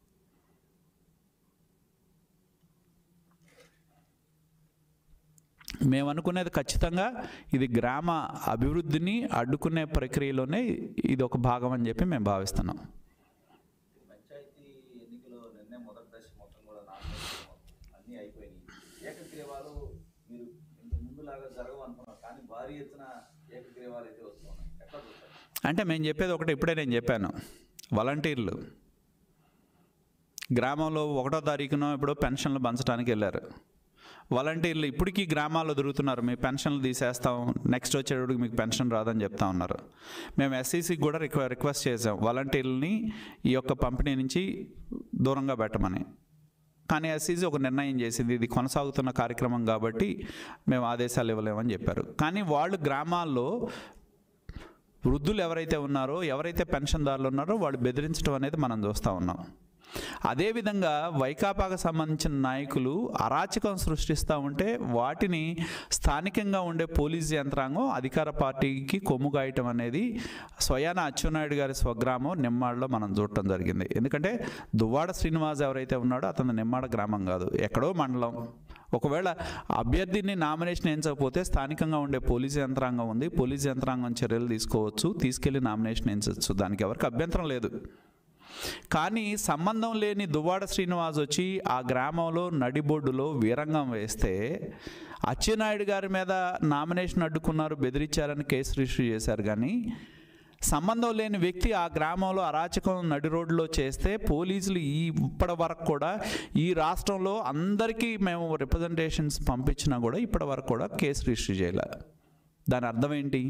మేము అనుకునేది ఖచ్చితంగా ఇది గ్రామ అభివృద్ధిని అడ్డుకునే ప్రక్రియలోనే ఇది ఒక భాగం అని చెప్పి మేము భావిస్తున్నాం పంచాయతీ ఎన్నికలో నిన్నే మొదటి దశ మొత్తం కూడా నామినేషన్ అన్నీ అయిపోయినాయి ఏకగ్రీవాలు మీరు ఇంతకు ముందులాగా జరగవు అనుకున్నారు కానీ భారీ ఎత్తున ఏకగ్రీవాలు అయితే వస్తున్నాయి ఎట్లా చూస్తారు అంటే మేము చెప్పేది ఒకటి ఇప్పుడే నేను చెప్పాను వాలంటీర్లు గ్రామంలో ఒకటో తారీఖున ఇప్పుడు పెన్షన్లు పంచడానికి వెళ్ళారు వాలంటీర్లు ఇప్పటికీ గ్రామాల్లో దొరుకుతున్నారు మీ పెన్షన్లు తీసేస్తాం నెక్స్ట్ వచ్చేటప్పుడు మీకు పెన్షన్ రాదని చెప్తా ఉన్నారు మేము ఎస్సీసీకి కూడా రిక్వె రిక్వెస్ట్ చేసాం వాలంటీర్లని ఈ యొక్క పంపిణీ నుంచి దూరంగా పెట్టమని కానీ ఎస్సీసీ ఒక నిర్ణయం చేసింది ఇది కొనసాగుతున్న కార్యక్రమం కాబట్టి మేము ఆదేశాలు ఇవ్వలేమని చెప్పారు కానీ వాళ్ళు గ్రామాల్లో వృద్ధులు ఎవరైతే ఉన్నారో ఎవరైతే పెన్షన్దారులు ఉన్నారో వాళ్ళు బెదిరించడం అనేది మనం చూస్తూ ఉన్నాం అదేవిధంగా వైకాపాకు సంబంధించిన నాయకులు అరాచకం సృష్టిస్తూ ఉంటే వాటిని స్థానికంగా ఉండే పోలీస్ యంత్రాంగం అధికార పార్టీకి కొమ్ము కాయటం అనేది స్వయాన అచ్చెన్నాయుడు గారి స్వగ్రామం నిమ్మాడలో మనం చూడటం జరిగింది ఎందుకంటే దువ్వాడ శ్రీనివాస్ ఎవరైతే ఉన్నాడో అతను నిమ్మాడ గ్రామం కాదు ఎక్కడో మండలం ఒకవేళ అభ్యర్థిని నామినేషన్ ఎంచకపోతే స్థానికంగా ఉండే పోలీసు యంత్రాంగం ఉంది పోలీసు యంత్రాంగం చర్యలు తీసుకోవచ్చు తీసుకెళ్లి నామినేషన్ ఎంచవచ్చు దానికి ఎవరికి అభ్యంతరం లేదు కానీ సంబంధం లేని దువ్వాడ శ్రీనివాస్ వచ్చి ఆ గ్రామంలో నడిబొడ్డులో వీరంగం వేస్తే అచ్చెన్నాయుడు గారి మీద నామినేషన్ అడ్డుకున్నారు బెదిరించారని కేసు రిజిస్టర్ చేశారు కానీ సంబంధం లేని వ్యక్తి ఆ గ్రామంలో అరాచకం నడి రోడ్లో చేస్తే పోలీసులు ఈ ఇప్పటి వరకు కూడా ఈ రాష్ట్రంలో అందరికీ మేము రిప్రజెంటేషన్స్ పంపించినా కూడా ఇప్పటి వరకు కూడా కేసు రిజిస్టర్ చేయలే దాని అర్థం ఏంటి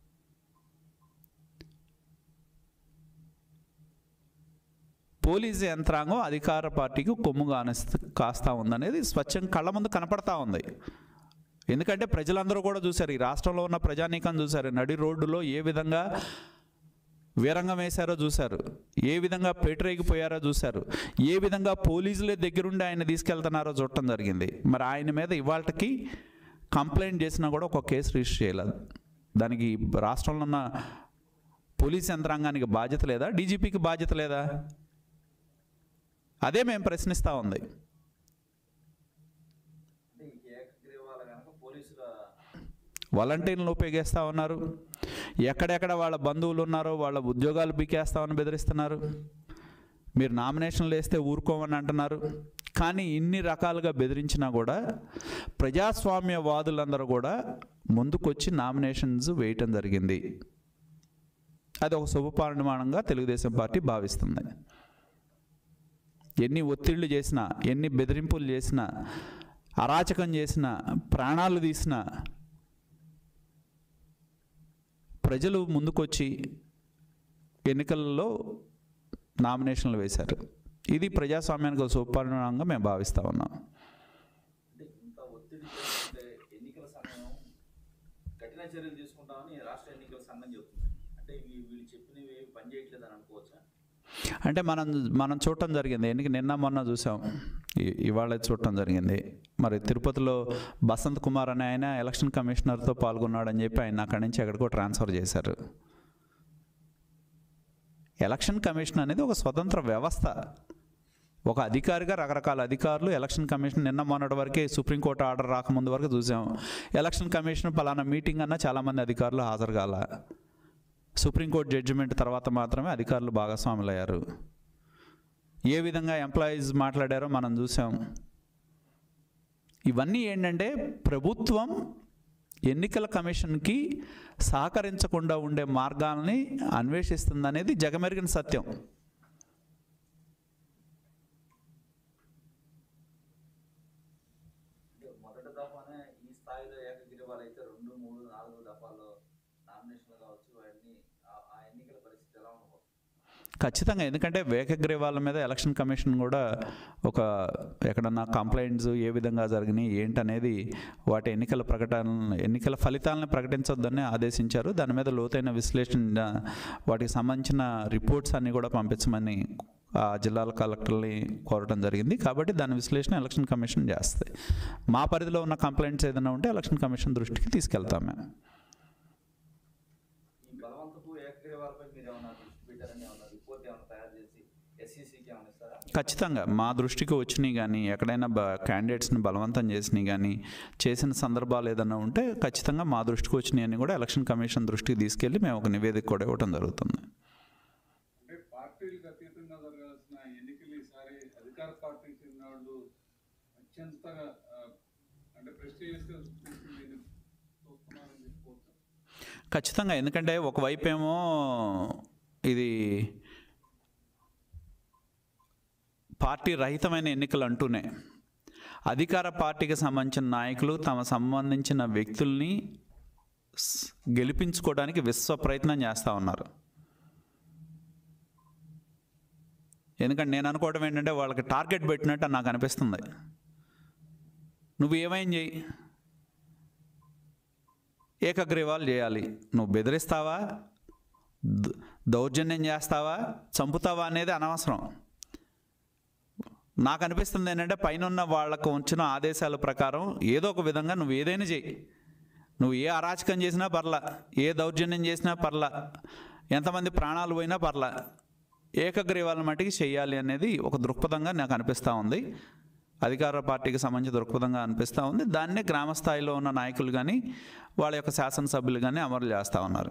పోలీసు యంత్రాంగం అధికార పార్టీకి కొమ్ము కానిస్త కాస్తా ఉందనేది స్వచ్ఛం కళ్ళ ముందు కనపడతా ఉంది ఎందుకంటే ప్రజలందరూ కూడా చూశారు ఈ రాష్ట్రంలో ఉన్న ప్రజానీకం చూశారు నడి రోడ్డులో ఏ విధంగా వీరంగం వేశారో చూశారు ఏ విధంగా పేటరేగిపోయారో చూశారు ఏ విధంగా పోలీసులే దగ్గరుండి ఆయన తీసుకెళ్తున్నారో చూడటం జరిగింది మరి ఆయన మీద ఇవాళకి కంప్లైంట్ చేసినా కూడా ఒక కేసు రిజిస్టర్ చేయలేదు దానికి రాష్ట్రంలో ఉన్న పోలీస్ యంత్రాంగానికి బాధ్యత లేదా డీజీపీకి బాధ్యత లేదా అదే మేము ప్రశ్నిస్తూ ఉంది అంటే ఈ ఏకగ్రీవాలు కనుక పోలీసుల వాలంటీర్లను ఉపయోగిస్తూ ఉన్నారు ఎక్కడెక్కడ వాళ్ళ బంధువులు ఉన్నారో వాళ్ళ ఉద్యోగాలు బీకేస్తామని బెదిరిస్తున్నారు మీరు నామినేషన్లు వేస్తే ఊరుకోమని అంటున్నారు కానీ ఇన్ని రకాలుగా బెదిరించినా కూడా ప్రజాస్వామ్యవాదులందరూ కూడా ముందుకొచ్చి నామినేషన్స్ వేయటం జరిగింది అది ఒక శుభపరిమాణంగా తెలుగుదేశం పార్టీ భావిస్తుంది ఎన్ని ఒత్తిళ్లు చేసినా ఎన్ని బెదిరింపులు చేసినా అరాచకం చేసినా ప్రాణాలు తీసినా ప్రజలు ముందుకొచ్చి ఎన్నికలలో నామినేషన్లు వేశారు ఇది ప్రజాస్వామ్యానికి ఒక శుభపరిణామంగా మేము భావిస్తా ఉన్నాం అంటే ఇంత ఒత్తిడి చేస్తుంటే ఎన్నికల సమయం కఠిన చర్యలు తీసుకుంటామని రాష్ట్ర ఎన్నికల సంఘం చెప్తుంది అంటే ఇవి వీళ్ళు చెప్పినవి ఏవి పనిచేయట్లేదని అనుకోవచ్చా అంటే మనం మనం చూడటం జరిగింది ఎన్నిక నిన్న మొన్న చూసాం ఇ- ఇవాళ చూడటం జరిగింది మరి తిరుపతిలో బసంత్ కుమార్ అనే ఆయన ఎలక్షన్ కమిషనర్తో పాల్గొన్నాడని చెప్పి ఆయన అక్కడి నుంచి ఎక్కడికో ట్రాన్స్ఫర్ చేశారు ఎలక్షన్ కమిషన్ అనేది ఒక స్వతంత్ర వ్యవస్థ ఒక అధికారిగా రకరకాల అధికారులు ఎలక్షన్ కమిషన్ నిన్న మొన్నటి వరకే సుప్రీంకోర్టు ఆర్డర్ రాకముందు వరకు చూసాం ఎలక్షన్ కమిషన్ పలానా మీటింగ్ అన్న చాలామంది అధికారులు హాజరు కాల సుప్రీంకోర్టు జడ్జిమెంట్ తర్వాత మాత్రమే అధికారులు భాగస్వాములు అయ్యారు ఏ విధంగా ఎంప్లాయీస్ మాట్లాడారో మనం చూసాం ఇవన్నీ ఏంటంటే ప్రభుత్వం ఎన్నికల కమిషన్కి సహకరించకుండా ఉండే మార్గాల్ని అన్వేషిస్తుందనేది జగమెరిగిన సత్యం అంటే మొదటి దఫానే ఈ స్థాయిలో ఏకగ్రీవాలు అయితే రెండు మూడు నాలుగు దఫాల్లో నామినేషన్లు కావచ్చు అవన్నీ ఆ- ఆ ఎన్నికల పరిస్థితి ఎలా ఉండబోతుంది ఖచ్చితంగా ఎందుకంటే వేకగ్రీవాల మీద ఎలక్షన్ కమిషన్ కూడా ఒక ఎక్కడన్నా కంప్లైంట్స్ ఏ విధంగా జరిగినాయి ఏంటనేది వాటి ఎన్నికల ప్రకటన ఎన్నికల ఫలితాలను ప్రకటించొద్దని ఆదేశించారు దాని మీద లోతైన విశ్లేషణ వాటికి సంబంధించిన రిపోర్ట్స్ అన్నీ కూడా పంపించమని ఆ జిల్లాల కలెక్టర్ని కోరడం జరిగింది కాబట్టి దాని విశ్లేషణ ఎలక్షన్ కమిషన్ చేస్తుంది మా పరిధిలో ఉన్న కంప్లైంట్స్ ఏదైనా ఉంటే ఎలక్షన్ కమిషన్ దృష్టికి తీసుకెళ్తాం మేము ఈ బలవంతపు ఏకగ్రీవాలపై మీరు ఏమైనా దృష్టి పెట్టారని ఏమైనా రిపోర్ట్ ఏమైనా తయారు చేసి ఎస్సీసీకి ఏమైనా ఇస్తారా ఖచ్చితంగా మా దృష్టికి వచ్చినాయి కానీ ఎక్కడైనా బ క్యాండిడేట్స్ని బలవంతం చేసినాయి కానీ చేసిన సందర్భాలు ఏదైనా ఉంటే ఖచ్చితంగా మా దృష్టికి వచ్చినాయి అని కూడా ఎలక్షన్ కమిషన్ దృష్టికి తీసుకెళ్ళి మేము ఒక నివేదిక కూడా ఇవ్వడం జరుగుతుంది అంటే పార్టీలకు అతీతంగా జరగాల్సిన ఎన్నికలు ఈసారి అధికార పార్టీకి చెందిన వాళ్ళు అత్యంతగా ఆ, అంటే ప్రెస్టీజియస్గా తీసుకుని చూస్తున్నారని చెప్పుకోవచ్చు ఖచ్చితంగా ఎందుకంటే ఒకవైపు ఏమో ఇది పార్టీ రహితమైన ఎన్నికలు అంటూనే అధికార పార్టీకి సంబంధించిన నాయకులు తమ సంబంధించిన వ్యక్తుల్ని స్- గెలిపించుకోవడానికి విశ్వ ప్రయత్నం చేస్తూ ఉన్నారు ఎందుకంటే నేను అనుకోవడం ఏంటంటే వాళ్ళకి టార్గెట్ పెట్టినట్టు నాకు అనిపిస్తుంది నువ్వు ఏమైనా చెయ్యి ఏకగ్రీవాలు చేయాలి నువ్వు బెదిరిస్తావా ద- దౌర్జన్యం చేస్తావా చంపుతావా అనేది అనవసరం నాకు అనిపిస్తుంది ఏంటంటే పైన ఉన్న వాళ్ళకు ఉంచిన ఆదేశాల ప్రకారం ఏదో ఒక విధంగా నువ్వు ఏదైనా చెయ్యి నువ్వు ఏ అరాచకం చేసినా పర్లా ఏ దౌర్జన్యం చేసినా పర్లా ఎంతమంది ప్రాణాలు పోయినా పర్లా ఏకగ్రీవాల మట్టికి చెయ్యాలి అనేది ఒక దృక్పథంగా నాకు అనిపిస్తూ ఉంది అధికార పార్టీకి సంబంధించి దృక్పథంగా అనిపిస్తూ ఉంది దాన్నే గ్రామ స్థాయిలో ఉన్న నాయకులు కానీ వాళ్ళ యొక్క శాసనసభ్యులు కానీ అమలు చేస్తూ ఉన్నారు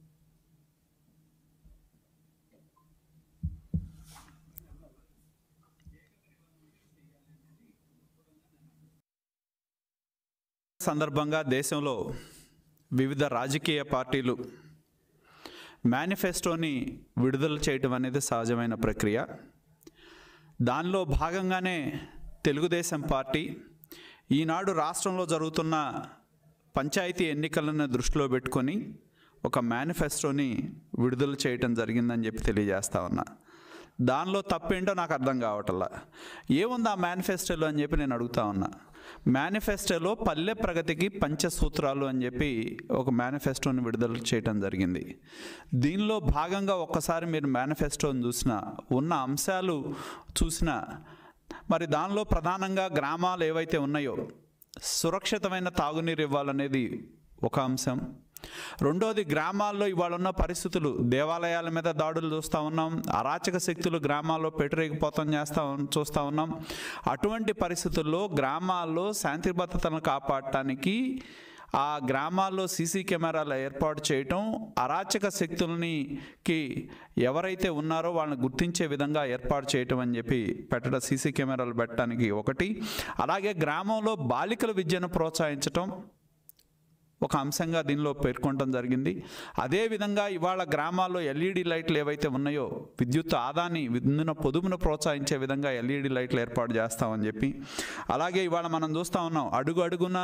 సందర్భంగా దేశంలో వివిధ రాజకీయ పార్టీలు మేనిఫెస్టోని విడుదల చేయటం అనేది సహజమైన ప్రక్రియ దానిలో భాగంగానే తెలుగుదేశం పార్టీ ఈనాడు రాష్ట్రంలో జరుగుతున్న పంచాయతీ ఎన్నికలను దృష్టిలో పెట్టుకొని ఒక మేనిఫెస్టోని విడుదల చేయటం జరిగిందని చెప్పి తెలియజేస్తా ఉన్నా దానిలో తప్పేంటో నాకు అర్థం కావటల్లా ఏముంది ఆ మేనిఫెస్టోలో అని చెప్పి నేను అడుగుతా ఉన్నా మేనిఫెస్టోలో పల్లె ప్రగతికి పంచసూత్రాలు అని చెప్పి ఒక మేనిఫెస్టోని విడుదల చేయటం జరిగింది దీనిలో భాగంగా ఒక్కసారి మీరు మేనిఫెస్టోని చూసిన ఉన్న అంశాలు చూసిన మరి దానిలో ప్రధానంగా గ్రామాలు ఏవైతే ఉన్నాయో సురక్షితమైన తాగునీరు ఇవ్వాలనేది ఒక అంశం రెండోది గ్రామాల్లో ఇవాళ ఉన్న పరిస్థితులు దేవాలయాల మీద దాడులు చూస్తూ ఉన్నాం అరాచక శక్తులు గ్రామాల్లో పెట్టరేగిపోతం చేస్తా ఉన్- చూస్తూ ఉన్నాం అటువంటి పరిస్థితుల్లో గ్రామాల్లో శాంతి భద్రతను కాపాడటానికి ఆ గ్రామాల్లో సీసీ కెమెరాలు ఏర్పాటు చేయటం అరాచక శక్తులని కి ఎవరైతే ఉన్నారో వాళ్ళని గుర్తించే విధంగా ఏర్పాటు చేయటం అని చెప్పి పెట్టడం సీసీ కెమెరాలు పెట్టడానికి ఒకటి అలాగే గ్రామంలో బాలికల విద్యను ప్రోత్సహించటం ఒక అంశంగా దీనిలో పేర్కొనడం జరిగింది అదేవిధంగా ఇవాళ గ్రామాల్లో ఎల్ఈడి లైట్లు ఏవైతే ఉన్నాయో విద్యుత్ ఆదాన్ని విద్యున పొదుపును ప్రోత్సహించే విధంగా ఎల్ఈడి లైట్లు ఏర్పాటు చేస్తామని చెప్పి అలాగే ఇవాళ మనం చూస్తూ ఉన్నాం అడుగు అడుగున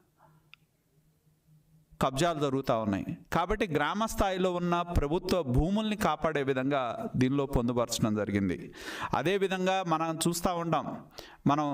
కబ్జాలు జరుగుతూ ఉన్నాయి కాబట్టి గ్రామ స్థాయిలో ఉన్న ప్రభుత్వ భూముల్ని కాపాడే విధంగా దీనిలో పొందుపరచడం జరిగింది అదేవిధంగా మనం చూస్తూ ఉంటాం మనం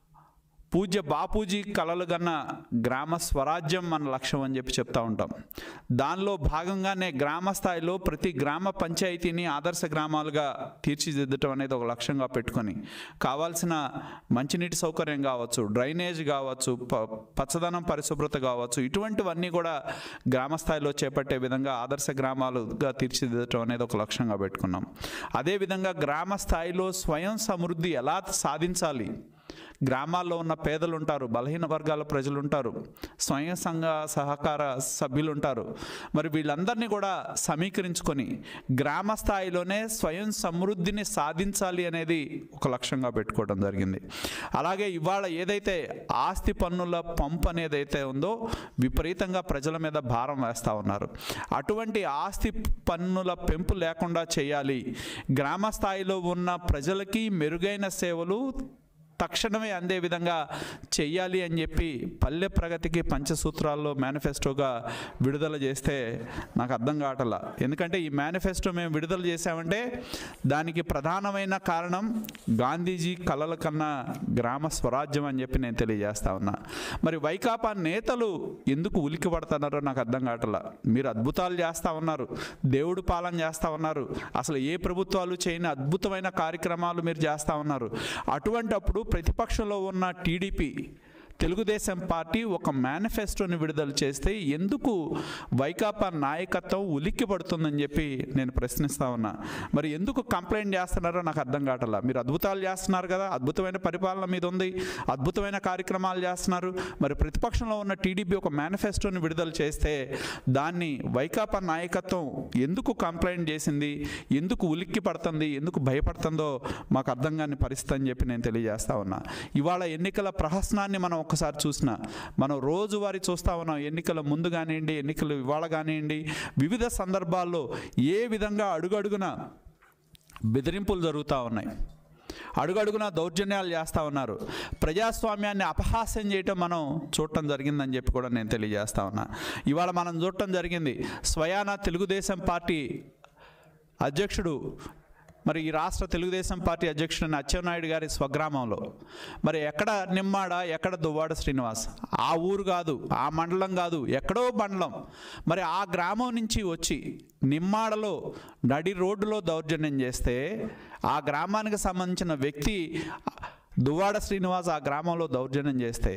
పూజ్య బాపూజీ కలలు కన్న గ్రామ స్వరాజ్యం మన లక్ష్యం అని చెప్పి చెప్తా ఉంటాం దానిలో భాగంగానే గ్రామ స్థాయిలో ప్రతి గ్రామ పంచాయతీని ఆదర్శ గ్రామాలుగా తీర్చిదిద్దటం అనేది ఒక లక్ష్యంగా పెట్టుకొని కావాల్సిన మంచినీటి సౌకర్యం కావచ్చు డ్రైనేజ్ కావచ్చు ప పచ్చదనం పరిశుభ్రత కావచ్చు ఇటువంటివన్నీ కూడా గ్రామ స్థాయిలో చేపట్టే విధంగా ఆదర్శ గ్రామాలుగా తీర్చిదిద్దటం అనేది ఒక లక్ష్యంగా పెట్టుకున్నాం అదేవిధంగా గ్రామ స్థాయిలో స్వయం సమృద్ధి ఎలా సాధించాలి గ్రామాల్లో ఉన్న పేదలు ఉంటారు బలహీన వర్గాల ప్రజలు ఉంటారు స్వయం సంఘ సహకార సభ్యులు ఉంటారు మరి వీళ్ళందరినీ కూడా సమీకరించుకొని గ్రామ స్థాయిలోనే స్వయం సమృద్ధిని సాధించాలి అనేది ఒక లక్ష్యంగా పెట్టుకోవడం జరిగింది అలాగే ఇవాళ ఏదైతే ఆస్తి పన్నుల పంపు అనేది అయితే ఉందో విపరీతంగా ప్రజల మీద భారం వేస్తూ ఉన్నారు అటువంటి ఆస్తి పన్నుల పెంపు లేకుండా చేయాలి గ్రామ స్థాయిలో ఉన్న ప్రజలకి మెరుగైన సేవలు తక్షణమే అందే విధంగా చెయ్యాలి అని చెప్పి పల్లె ప్రగతికి పంచసూత్రాల్లో మేనిఫెస్టోగా విడుదల చేస్తే నాకు అర్థం కావటల ఎందుకంటే ఈ మేనిఫెస్టో మేము విడుదల చేసామంటే దానికి ప్రధానమైన కారణం గాంధీజీ కలల కన్నా గ్రామ స్వరాజ్యం అని చెప్పి నేను తెలియజేస్తా ఉన్నా మరి వైకాపా నేతలు ఎందుకు ఉలికి పడుతున్నారో నాకు అర్థం కావటల మీరు అద్భుతాలు చేస్తూ ఉన్నారు దేవుడు పాలన చేస్తూ ఉన్నారు అసలు ఏ ప్రభుత్వాలు చేయని అద్భుతమైన కార్యక్రమాలు మీరు చేస్తూ ఉన్నారు అటువంటి అప్పుడు ప్రతిపక్షంలో ఉన్న టీడీపీ తెలుగుదేశం పార్టీ ఒక మేనిఫెస్టోని విడుదల చేస్తే ఎందుకు వైకాపా నాయకత్వం ఉలిక్కి పడుతుందని చెప్పి నేను ప్రశ్నిస్తా ఉన్నా మరి ఎందుకు కంప్లైంట్ చేస్తున్నారో నాకు అర్థం కావట్లా మీరు అద్భుతాలు చేస్తున్నారు కదా అద్భుతమైన పరిపాలన మీద ఉంది అద్భుతమైన కార్యక్రమాలు చేస్తున్నారు మరి ప్రతిపక్షంలో ఉన్న టీడీపీ ఒక మేనిఫెస్టోని విడుదల చేస్తే దాన్ని వైకాపా నాయకత్వం ఎందుకు కంప్లైంట్ చేసింది ఎందుకు ఉలిక్కి పడుతుంది ఎందుకు భయపడుతుందో మాకు అర్థం కాని పరిస్థితి అని చెప్పి నేను తెలియజేస్తా ఉన్నా ఇవాళ ఎన్నికల ప్రహసనాన్ని మనం ఒక్కసారి చూసిన మనం రోజువారీ చూస్తా ఉన్నాం ఎన్నికల ముందు కానివ్వండి ఎన్నికలు ఇవాళ కానివ్వండి వివిధ సందర్భాల్లో ఏ విధంగా అడుగడుగున బెదిరింపులు జరుగుతూ ఉన్నాయి అడుగడుగున దౌర్జన్యాలు చేస్తూ ఉన్నారు ప్రజాస్వామ్యాన్ని అపహాస్యం చేయటం మనం చూడటం జరిగిందని చెప్పి కూడా నేను తెలియజేస్తా ఉన్నా ఇవాళ మనం చూడటం జరిగింది స్వయాన తెలుగుదేశం పార్టీ అధ్యక్షుడు మరి ఈ రాష్ట్ర తెలుగుదేశం పార్టీ అధ్యక్షుడైన అచ్చెన్నాయుడు గారి స్వగ్రామంలో మరి ఎక్కడ నిమ్మాడ ఎక్కడ దువ్వాడ శ్రీనివాస్ ఆ ఊరు కాదు ఆ మండలం కాదు ఎక్కడో మండలం మరి ఆ గ్రామం నుంచి వచ్చి నిమ్మాడలో నడి రోడ్డులో దౌర్జన్యం చేస్తే ఆ గ్రామానికి సంబంధించిన వ్యక్తి దువ్వాడ శ్రీనివాస్ ఆ గ్రామంలో దౌర్జన్యం చేస్తే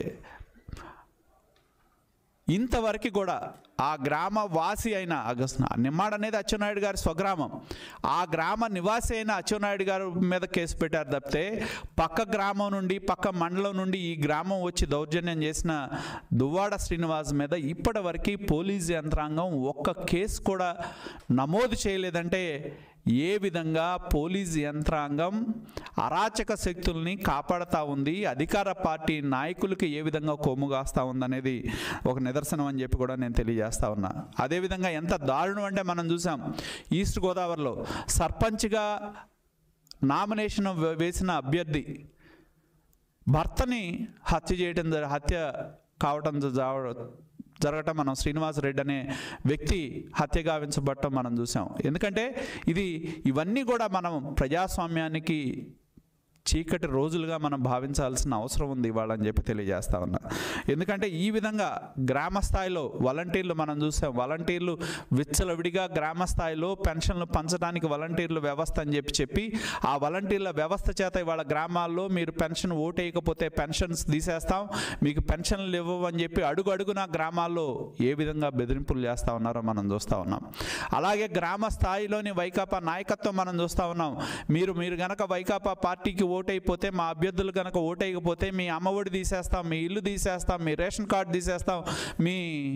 ఇంతవరకు కూడా ఆ గ్రామ వాసి అయిన అగస్- నిమ్మాడ్ అనేది అచ్చెన్నాయుడు గారి స్వగ్రామం ఆ గ్రామ నివాసి అయిన అచ్చెన్నాయుడు గారి మీద కేసు పెట్టారు తప్పితే పక్క గ్రామం నుండి పక్క మండలం నుండి ఈ గ్రామం వచ్చి దౌర్జన్యం చేసిన దువ్వాడ శ్రీనివాస్ మీద ఇప్పటివరకు పోలీస్ యంత్రాంగం ఒక్క కేసు కూడా నమోదు చేయలేదంటే ఏ విధంగా పోలీస్ యంత్రాంగం అరాచక శక్తుల్ని కాపాడుతూ ఉంది అధికార పార్టీ నాయకులకి ఏ విధంగా కొమ్ము కాస్తా ఉందనేది ఒక నిదర్శనం అని చెప్పి కూడా నేను తెలియజేస్తా ఉన్నా అదేవిధంగా ఎంత దారుణం అంటే మనం చూసాం ఈస్ట్ గోదావరిలో సర్పంచ్గా నామినేషన్ వే- వేసిన అభ్యర్థి భర్తని హత్య చేయడం జర- హత్య కావటం జ- జావ- జరగటం మనం శ్రీనివాస్ రెడ్డి అనే వ్యక్తి హత్య గావించబడటం మనం చూసాం ఎందుకంటే ఇది ఇవన్నీ కూడా మనం ప్రజాస్వామ్యానికి చీకటి రోజులుగా మనం భావించాల్సిన అవసరం ఉంది ఇవాళ అని చెప్పి తెలియజేస్తా ఉన్నా ఎందుకంటే ఈ విధంగా గ్రామ స్థాయిలో వాలంటీర్లు మనం చూసాం వాలంటీర్లు విచ్చలవిడిగా గ్రామ స్థాయిలో పెన్షన్లు పంచడానికి వాలంటీర్లు వ్యవస్థ అని చెప్పి చెప్పి ఆ వాలంటీర్ల వ్యవస్థ చేత ఇవాళ గ్రామాల్లో మీరు పెన్షన్ ఓటేయకపోతే పెన్షన్స్ తీసేస్తాం మీకు పెన్షన్లు ఇవ్వవు అని చెప్పి అడుగు అడుగున గ్రామాల్లో ఏ విధంగా బెదిరింపులు చేస్తూ ఉన్నారో మనం చూస్తూ ఉన్నాం అలాగే గ్రామ స్థాయిలోని వైకాపా నాయకత్వం మనం చూస్తూ ఉన్నాం మీరు మీరు గనక వైకాపా పార్టీకి ఓటైపోతే మా అభ్యర్థులు కనుక ఓటైకపోతే మీ అమ్మఒడి తీసేస్తాం మీ ఇల్లు తీసేస్తాం మీ రేషన్ కార్డు తీసేస్తాం మీ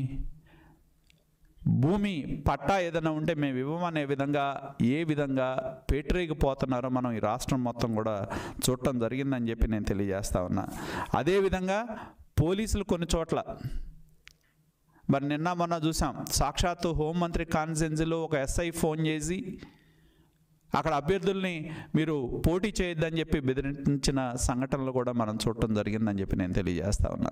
భూమి పట్టా ఏదైనా ఉంటే మేము ఇవ్వమనే విధంగా ఏ విధంగా పేటరేగిపోతున్నారో మనం ఈ రాష్ట్రం మొత్తం కూడా చూడటం జరిగిందని చెప్పి నేను తెలియజేస్తా ఉన్నా అదేవిధంగా పోలీసులు కొన్ని చోట్ల మరి నిన్న మొన్న చూసాం సాక్షాత్తు హోంమంత్రి కాన్సెన్సీలో ఒక ఎస్ఐ ఫోన్ చేసి అక్కడ అభ్యర్థుల్ని మీరు పోటీ చేయొద్దని చెప్పి బెదిరించిన సంఘటనలు కూడా మనం చూడటం జరిగిందని చెప్పి నేను తెలియజేస్తా ఉన్నా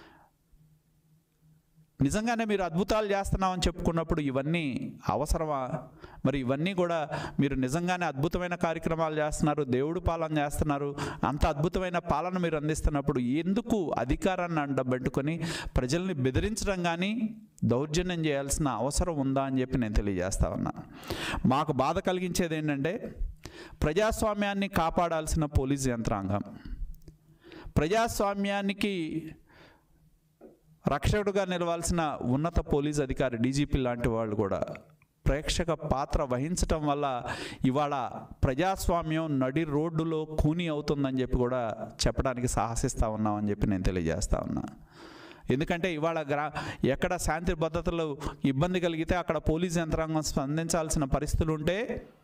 నిజంగానే మీరు అద్భుతాలు చేస్తున్నామని చెప్పుకున్నప్పుడు ఇవన్నీ అవసరమా మరి ఇవన్నీ కూడా మీరు నిజంగానే అద్భుతమైన కార్యక్రమాలు చేస్తున్నారు దేవుడు పాలన చేస్తున్నారు అంత అద్భుతమైన పాలన మీరు అందిస్తున్నప్పుడు ఎందుకు అధికారాన్ని అండబెట్టుకొని ప్రజల్ని బెదిరించడం కానీ దౌర్జన్యం చేయాల్సిన అవసరం ఉందా అని చెప్పి నేను తెలియజేస్తా ఉన్నా మాకు బాధ కలిగించేది ఏంటంటే ప్రజాస్వామ్యాన్ని కాపాడాల్సిన పోలీస్ యంత్రాంగం ప్రజాస్వామ్యానికి రక్షకుడుగా నిలవాల్సిన ఉన్నత పోలీస్ అధికారి డీజీపీ లాంటి వాళ్ళు కూడా ప్రేక్షక పాత్ర వహించటం వల్ల ఇవాళ ప్రజాస్వామ్యం నడి రోడ్డులో కూని అవుతుందని చెప్పి కూడా చెప్పడానికి సాహసిస్తూ ఉన్నామని చెప్పి నేను తెలియజేస్తా ఉన్నా ఎందుకంటే ఇవాళ గ్రా ఎక్కడ శాంతి భద్రతలు ఇబ్బంది కలిగితే అక్కడ పోలీస్ యంత్రాంగం స్పందించాల్సిన పరిస్థితులు ఉంటే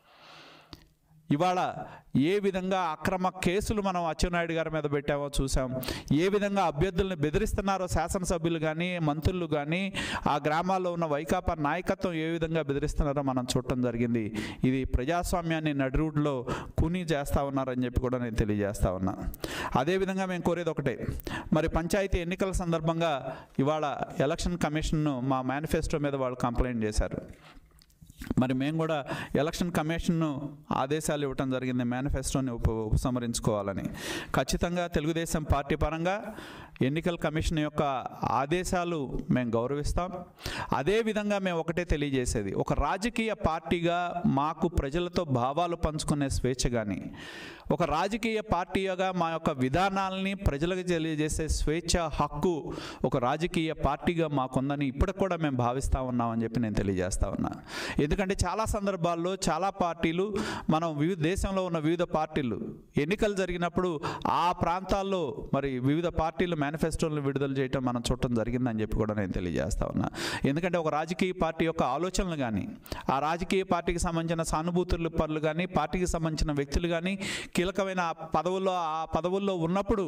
ఇవాళ ఏ విధంగా అక్రమ కేసులు మనం అచ్చెన్నాయుడు గారి మీద పెట్టామో చూసాం ఏ విధంగా అభ్యర్థుల్ని బెదిరిస్తున్నారో శాసనసభ్యులు కానీ మంత్రులు కానీ ఆ గ్రామాల్లో ఉన్న వైకాపా నాయకత్వం ఏ విధంగా బెదిరిస్తున్నారో మనం చూడటం జరిగింది ఇది ప్రజాస్వామ్యాన్ని నడిరూడ్లో కూనీ చేస్తూ ఉన్నారని చెప్పి కూడా నేను తెలియజేస్తా ఉన్నా అదేవిధంగా మేము కోరేది ఒకటే మరి పంచాయతీ ఎన్నికల సందర్భంగా ఇవాళ ఎలక్షన్ కమిషన్ను మా మేనిఫెస్టో మీద వాళ్ళు కంప్లైంట్ చేశారు మరి మేము కూడా ఎలక్షన్ కమిషన్ను ఆదేశాలు ఇవ్వటం జరిగింది మేనిఫెస్టోని ఉప ఉపసంహరించుకోవాలని ఖచ్చితంగా తెలుగుదేశం పార్టీ పరంగా ఎన్నికల కమిషన్ యొక్క ఆదేశాలు మేము గౌరవిస్తాం అదేవిధంగా మేము ఒకటే తెలియజేసేది ఒక రాజకీయ పార్టీగా మాకు ప్రజలతో భావాలు పంచుకునే స్వేచ్ఛ కానీ ఒక రాజకీయ పార్టీగా మా యొక్క విధానాలని ప్రజలకు తెలియజేసే స్వేచ్ఛ హక్కు ఒక రాజకీయ పార్టీగా మాకుందని ఇప్పటికి కూడా మేము భావిస్తూ ఉన్నామని చెప్పి నేను తెలియజేస్తా ఉన్నా ఎందుకంటే చాలా సందర్భాల్లో చాలా పార్టీలు మనం వివిధ దేశంలో ఉన్న వివిధ పార్టీలు ఎన్నికలు జరిగినప్పుడు ఆ ప్రాంతాల్లో మరి వివిధ పార్టీలు మేనిఫెస్టోలను విడుదల చేయటం మనం చూడటం జరిగిందని చెప్పి కూడా నేను తెలియజేస్తా ఉన్నా ఎందుకంటే ఒక రాజకీయ పార్టీ యొక్క ఆలోచనలు కానీ ఆ రాజకీయ పార్టీకి సంబంధించిన సానుభూతులు పనులు కానీ పార్టీకి సంబంధించిన వ్యక్తులు కానీ కీలకమైన ఆ పదవుల్లో ఆ పదవుల్లో ఉన్నప్పుడు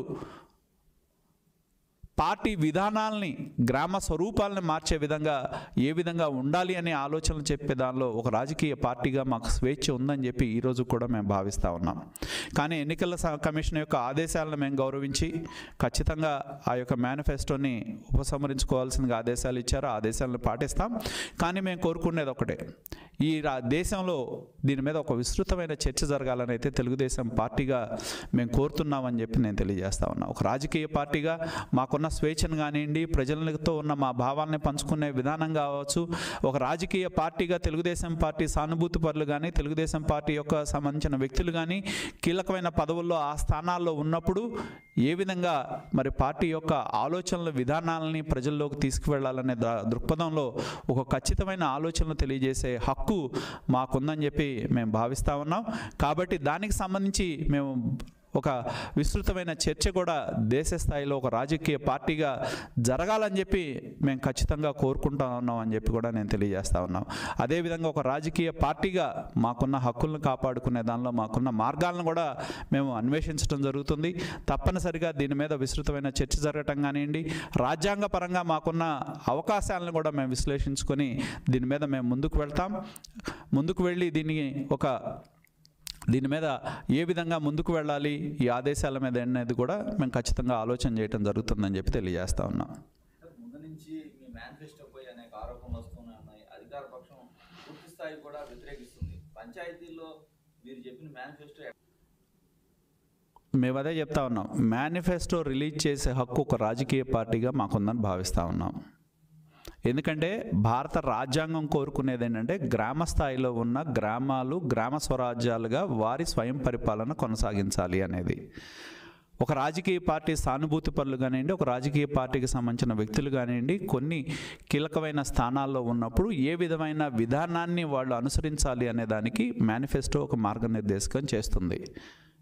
పార్టీ విధానాల్ని గ్రామ స్వరూపాలని మార్చే విధంగా ఏ విధంగా ఉండాలి అనే ఆలోచనలు చెప్పే దానిలో ఒక రాజకీయ పార్టీగా మాకు స్వేచ్ఛ ఉందని చెప్పి ఈరోజు కూడా మేము భావిస్తూ ఉన్నాం కానీ ఎన్నికల స- కమిషన్ యొక్క ఆదేశాలను మేము గౌరవించి ఖచ్చితంగా ఆ యొక్క మేనిఫెస్టోని ఉపసంహరించుకోవాల్సిన ఆదేశాలు ఇచ్చారు ఆ ఆదేశాలను పాటిస్తాం కానీ మేము కోరుకునేది ఒకటే ఈ రా దేశంలో దీని మీద ఒక విస్తృతమైన చర్చ జరగాలని అయితే తెలుగుదేశం పార్టీగా మేము కోరుతున్నామని చెప్పి నేను తెలియజేస్తా ఉన్నా ఒక రాజకీయ పార్టీగా మాకున్న స్వేచ్ఛను కానివ్వండి ప్రజలతో ఉన్న మా భావాల్ని పంచుకునే విధానం కావచ్చు ఒక రాజకీయ పార్టీగా తెలుగుదేశం పార్టీ సానుభూతి పరులు కానీ తెలుగుదేశం పార్టీ యొక్క సంబంధించిన వ్యక్తులు కానీ కీలకమైన పదవుల్లో ఆ స్థానాల్లో ఉన్నప్పుడు ఏ విధంగా మరి పార్టీ యొక్క ఆలోచనల విధానాలని ప్రజల్లోకి తీసుకువెళ్ళాలనే ద- దృక్పథంలో ఒక ఖచ్చితమైన ఆలోచనలు తెలియజేసే హక్కు మాకుందని చెప్పి మేము భావిస్తా ఉన్నాం కాబట్టి దానికి సంబంధించి మేము ఒక విస్తృతమైన చర్చ కూడా దేశ స్థాయిలో ఒక రాజకీయ పార్టీగా జరగాలని చెప్పి మేము ఖచ్చితంగా కోరుకుంటా ఉన్నాం అని చెప్పి కూడా నేను తెలియజేస్తా ఉన్నాం అదేవిధంగా ఒక రాజకీయ పార్టీగా మాకున్న హక్కులను కాపాడుకునే దానిలో మాకున్న మార్గాలను కూడా మేము అన్వేషించడం జరుగుతుంది తప్పనిసరిగా దీని మీద విస్తృతమైన చర్చ జరగటం కానివ్వండి రాజ్యాంగ పరంగా మాకున్న అవకాశాలను కూడా మేము విశ్లేషించుకొని దీని మీద మేము ముందుకు వెళ్తాం ముందుకు వెళ్ళి దీన్ని ఒక దీని మీద ఏ విధంగా ముందుకు వెళ్ళాలి ఈ ఆదేశాల మీద అనేది కూడా మేము ఖచ్చితంగా ఆలోచన చేయడం జరుగుతుందని చెప్పి తెలియజేస్తా ఉన్నాం ముందు నుంచి మీ మేనిఫెస్టోపై అనేక ఆరోపణలు వస్తూనే ఉన్నాయి అధికార పక్షం పూర్తి స్థాయి కూడా వ్యతిరేకిస్తుంది పంచాయతీల్లో మీరు చెప్పిన మేనిఫెస్టో మేము అదే చెప్తా ఉన్నాం మేనిఫెస్టో రిలీజ్ చేసే హక్కు ఒక రాజకీయ పార్టీగా మాకుందని భావిస్తూ ఉన్నాం ఎందుకంటే భారత రాజ్యాంగం కోరుకునేది ఏంటంటే గ్రామ స్థాయిలో ఉన్న గ్రామాలు గ్రామ స్వరాజ్యాలుగా వారి స్వయం పరిపాలన కొనసాగించాలి అనేది ఒక రాజకీయ పార్టీ సానుభూతి పనులు కానివ్వండి ఒక రాజకీయ పార్టీకి సంబంధించిన వ్యక్తులు కానివ్వండి కొన్ని కీలకమైన స్థానాల్లో ఉన్నప్పుడు ఏ విధమైన విధానాన్ని వాళ్ళు అనుసరించాలి అనే దానికి మేనిఫెస్టో ఒక మార్గనిర్దేశకం చేస్తుంది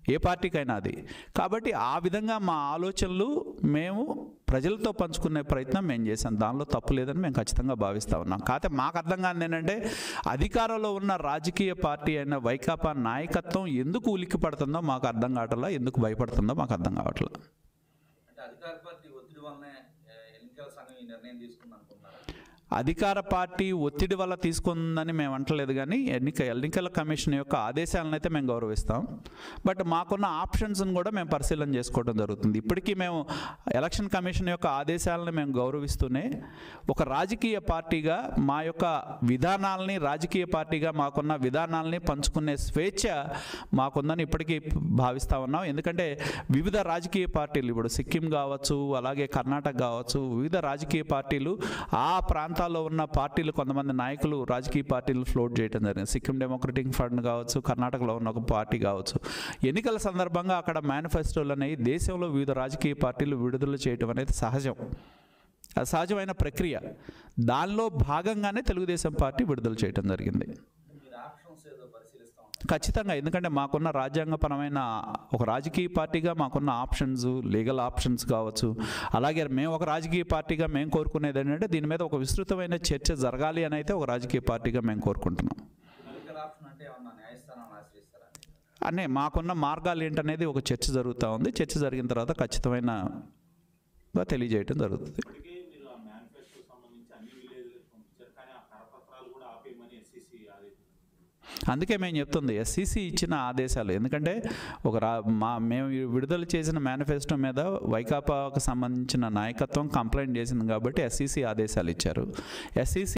ఏ పార్టీకైనా అది కాబట్టి ఆ విధంగా మా ఆలోచనలు మేము ప్రజలతో పంచుకునే ప్రయత్నం మేము చేసాం దానిలో తప్పు లేదని మేము ఖచ్చితంగా భావిస్తూ ఉన్నాం కాకపోతే మాకు అర్థం కాదు ఏంటంటే అధికారంలో ఉన్న రాజకీయ పార్టీ అయిన వైకాపా నాయకత్వం ఎందుకు ఉలిక్కి పడుతుందో మాకు అర్థం కావట్లా ఎందుకు భయపడుతుందో మాకు అర్థం కావట్లేదు అంటే అధికార పార్టీ ఒత్తిడి వల్లనే ఏ, ఎన్నికల సంఘం ఈ నిర్ణయం తీసుకుంది అనుకుంటున్నారా అధికార పార్టీ ఒత్తిడి వల్ల తీసుకుందని మేము అంటలేదు కానీ ఎన్నిక ఎన్నికల కమిషన్ యొక్క ఆదేశాలను అయితే మేము గౌరవిస్తాం బట్ మాకున్న ఆప్షన్స్ని కూడా మేము పరిశీలన చేసుకోవడం జరుగుతుంది ఇప్పటికీ మేము ఎలక్షన్ కమిషన్ యొక్క ఆదేశాలను మేము గౌరవిస్తూనే ఒక రాజకీయ పార్టీగా మా యొక్క విధానాలని రాజకీయ పార్టీగా మాకున్న విధానాలని పంచుకునే స్వేచ్ఛ మాకుందని ఇప్పటికీ భావిస్తూ ఉన్నాం ఎందుకంటే వివిధ రాజకీయ పార్టీలు ఇప్పుడు సిక్కిం కావచ్చు అలాగే కర్ణాటక కావచ్చు వివిధ రాజకీయ పార్టీలు ఆ ప్రాంతాల్లో ఉన్న పార్టీలు కొంతమంది నాయకులు రాజకీయ పార్టీలు ఫ్లోట్ చేయడం జరిగింది సిక్కిం డెమోక్రటిక్ ఫ్రంట్ కావచ్చు కర్ణాటకలో ఉన్న ఒక పార్టీ కావచ్చు ఎన్నికల సందర్భంగా అక్కడ మేనిఫెస్టోలు అనేవి దేశంలో వివిధ రాజకీయ పార్టీలు విడుదల చేయడం అనేది సహజం అది సహజమైన ప్రక్రియ దానిలో భాగంగానే తెలుగుదేశం పార్టీ విడుదల చేయడం జరిగింది మీరు ఆప్షన్స్ ఏదో పరిశీలిస్తా ఉంటారు ఖచ్చితంగా ఎందుకంటే మాకున్న రాజ్యాంగపరమైన ఒక రాజకీయ పార్టీగా మాకున్న ఆప్షన్స్ లీగల్ ఆప్షన్స్ కావచ్చు అలాగే మేము ఒక రాజకీయ పార్టీగా మేము కోరుకునేది ఏంటంటే దీని మీద ఒక విస్తృతమైన చర్చ జరగాలి అని అయితే ఒక రాజకీయ పార్టీగా మేము కోరుకుంటున్నాం మెడికల్ ఆప్షన్ అంటే ఏమన్నా న్యాయస్థానాన్ని ఆశ్రయిస్తారా అనే మాకున్న మార్గాలు ఏంటనేది ఒక చర్చ జరుగుతూ ఉంది చర్చ జరిగిన తర్వాత ఖచ్చితమైన తెలియజేయడం జరుగుతుంది ఇప్పటికే మీరు ఆ మేనిఫెస్టో సంబంధించి అన్ని విలేజ్లకు పంపించారు కానీ ఆ కరపత్రాలు కూడా ఆపేయమని ఎస్సీసీ ఆదేశించారు అందుకే మేము చెప్తుంది ఎస్సీసీ ఇచ్చిన ఆదేశాలు ఎందుకంటే ఒక రా మా మేము విడుదల చేసిన మేనిఫెస్టో మీద వైకాపాకు సంబంధించిన నాయకత్వం కంప్లైంట్ చేసింది కాబట్టి ఎస్సీసీ ఆదేశాలు ఇచ్చారు ఎస్సీసీ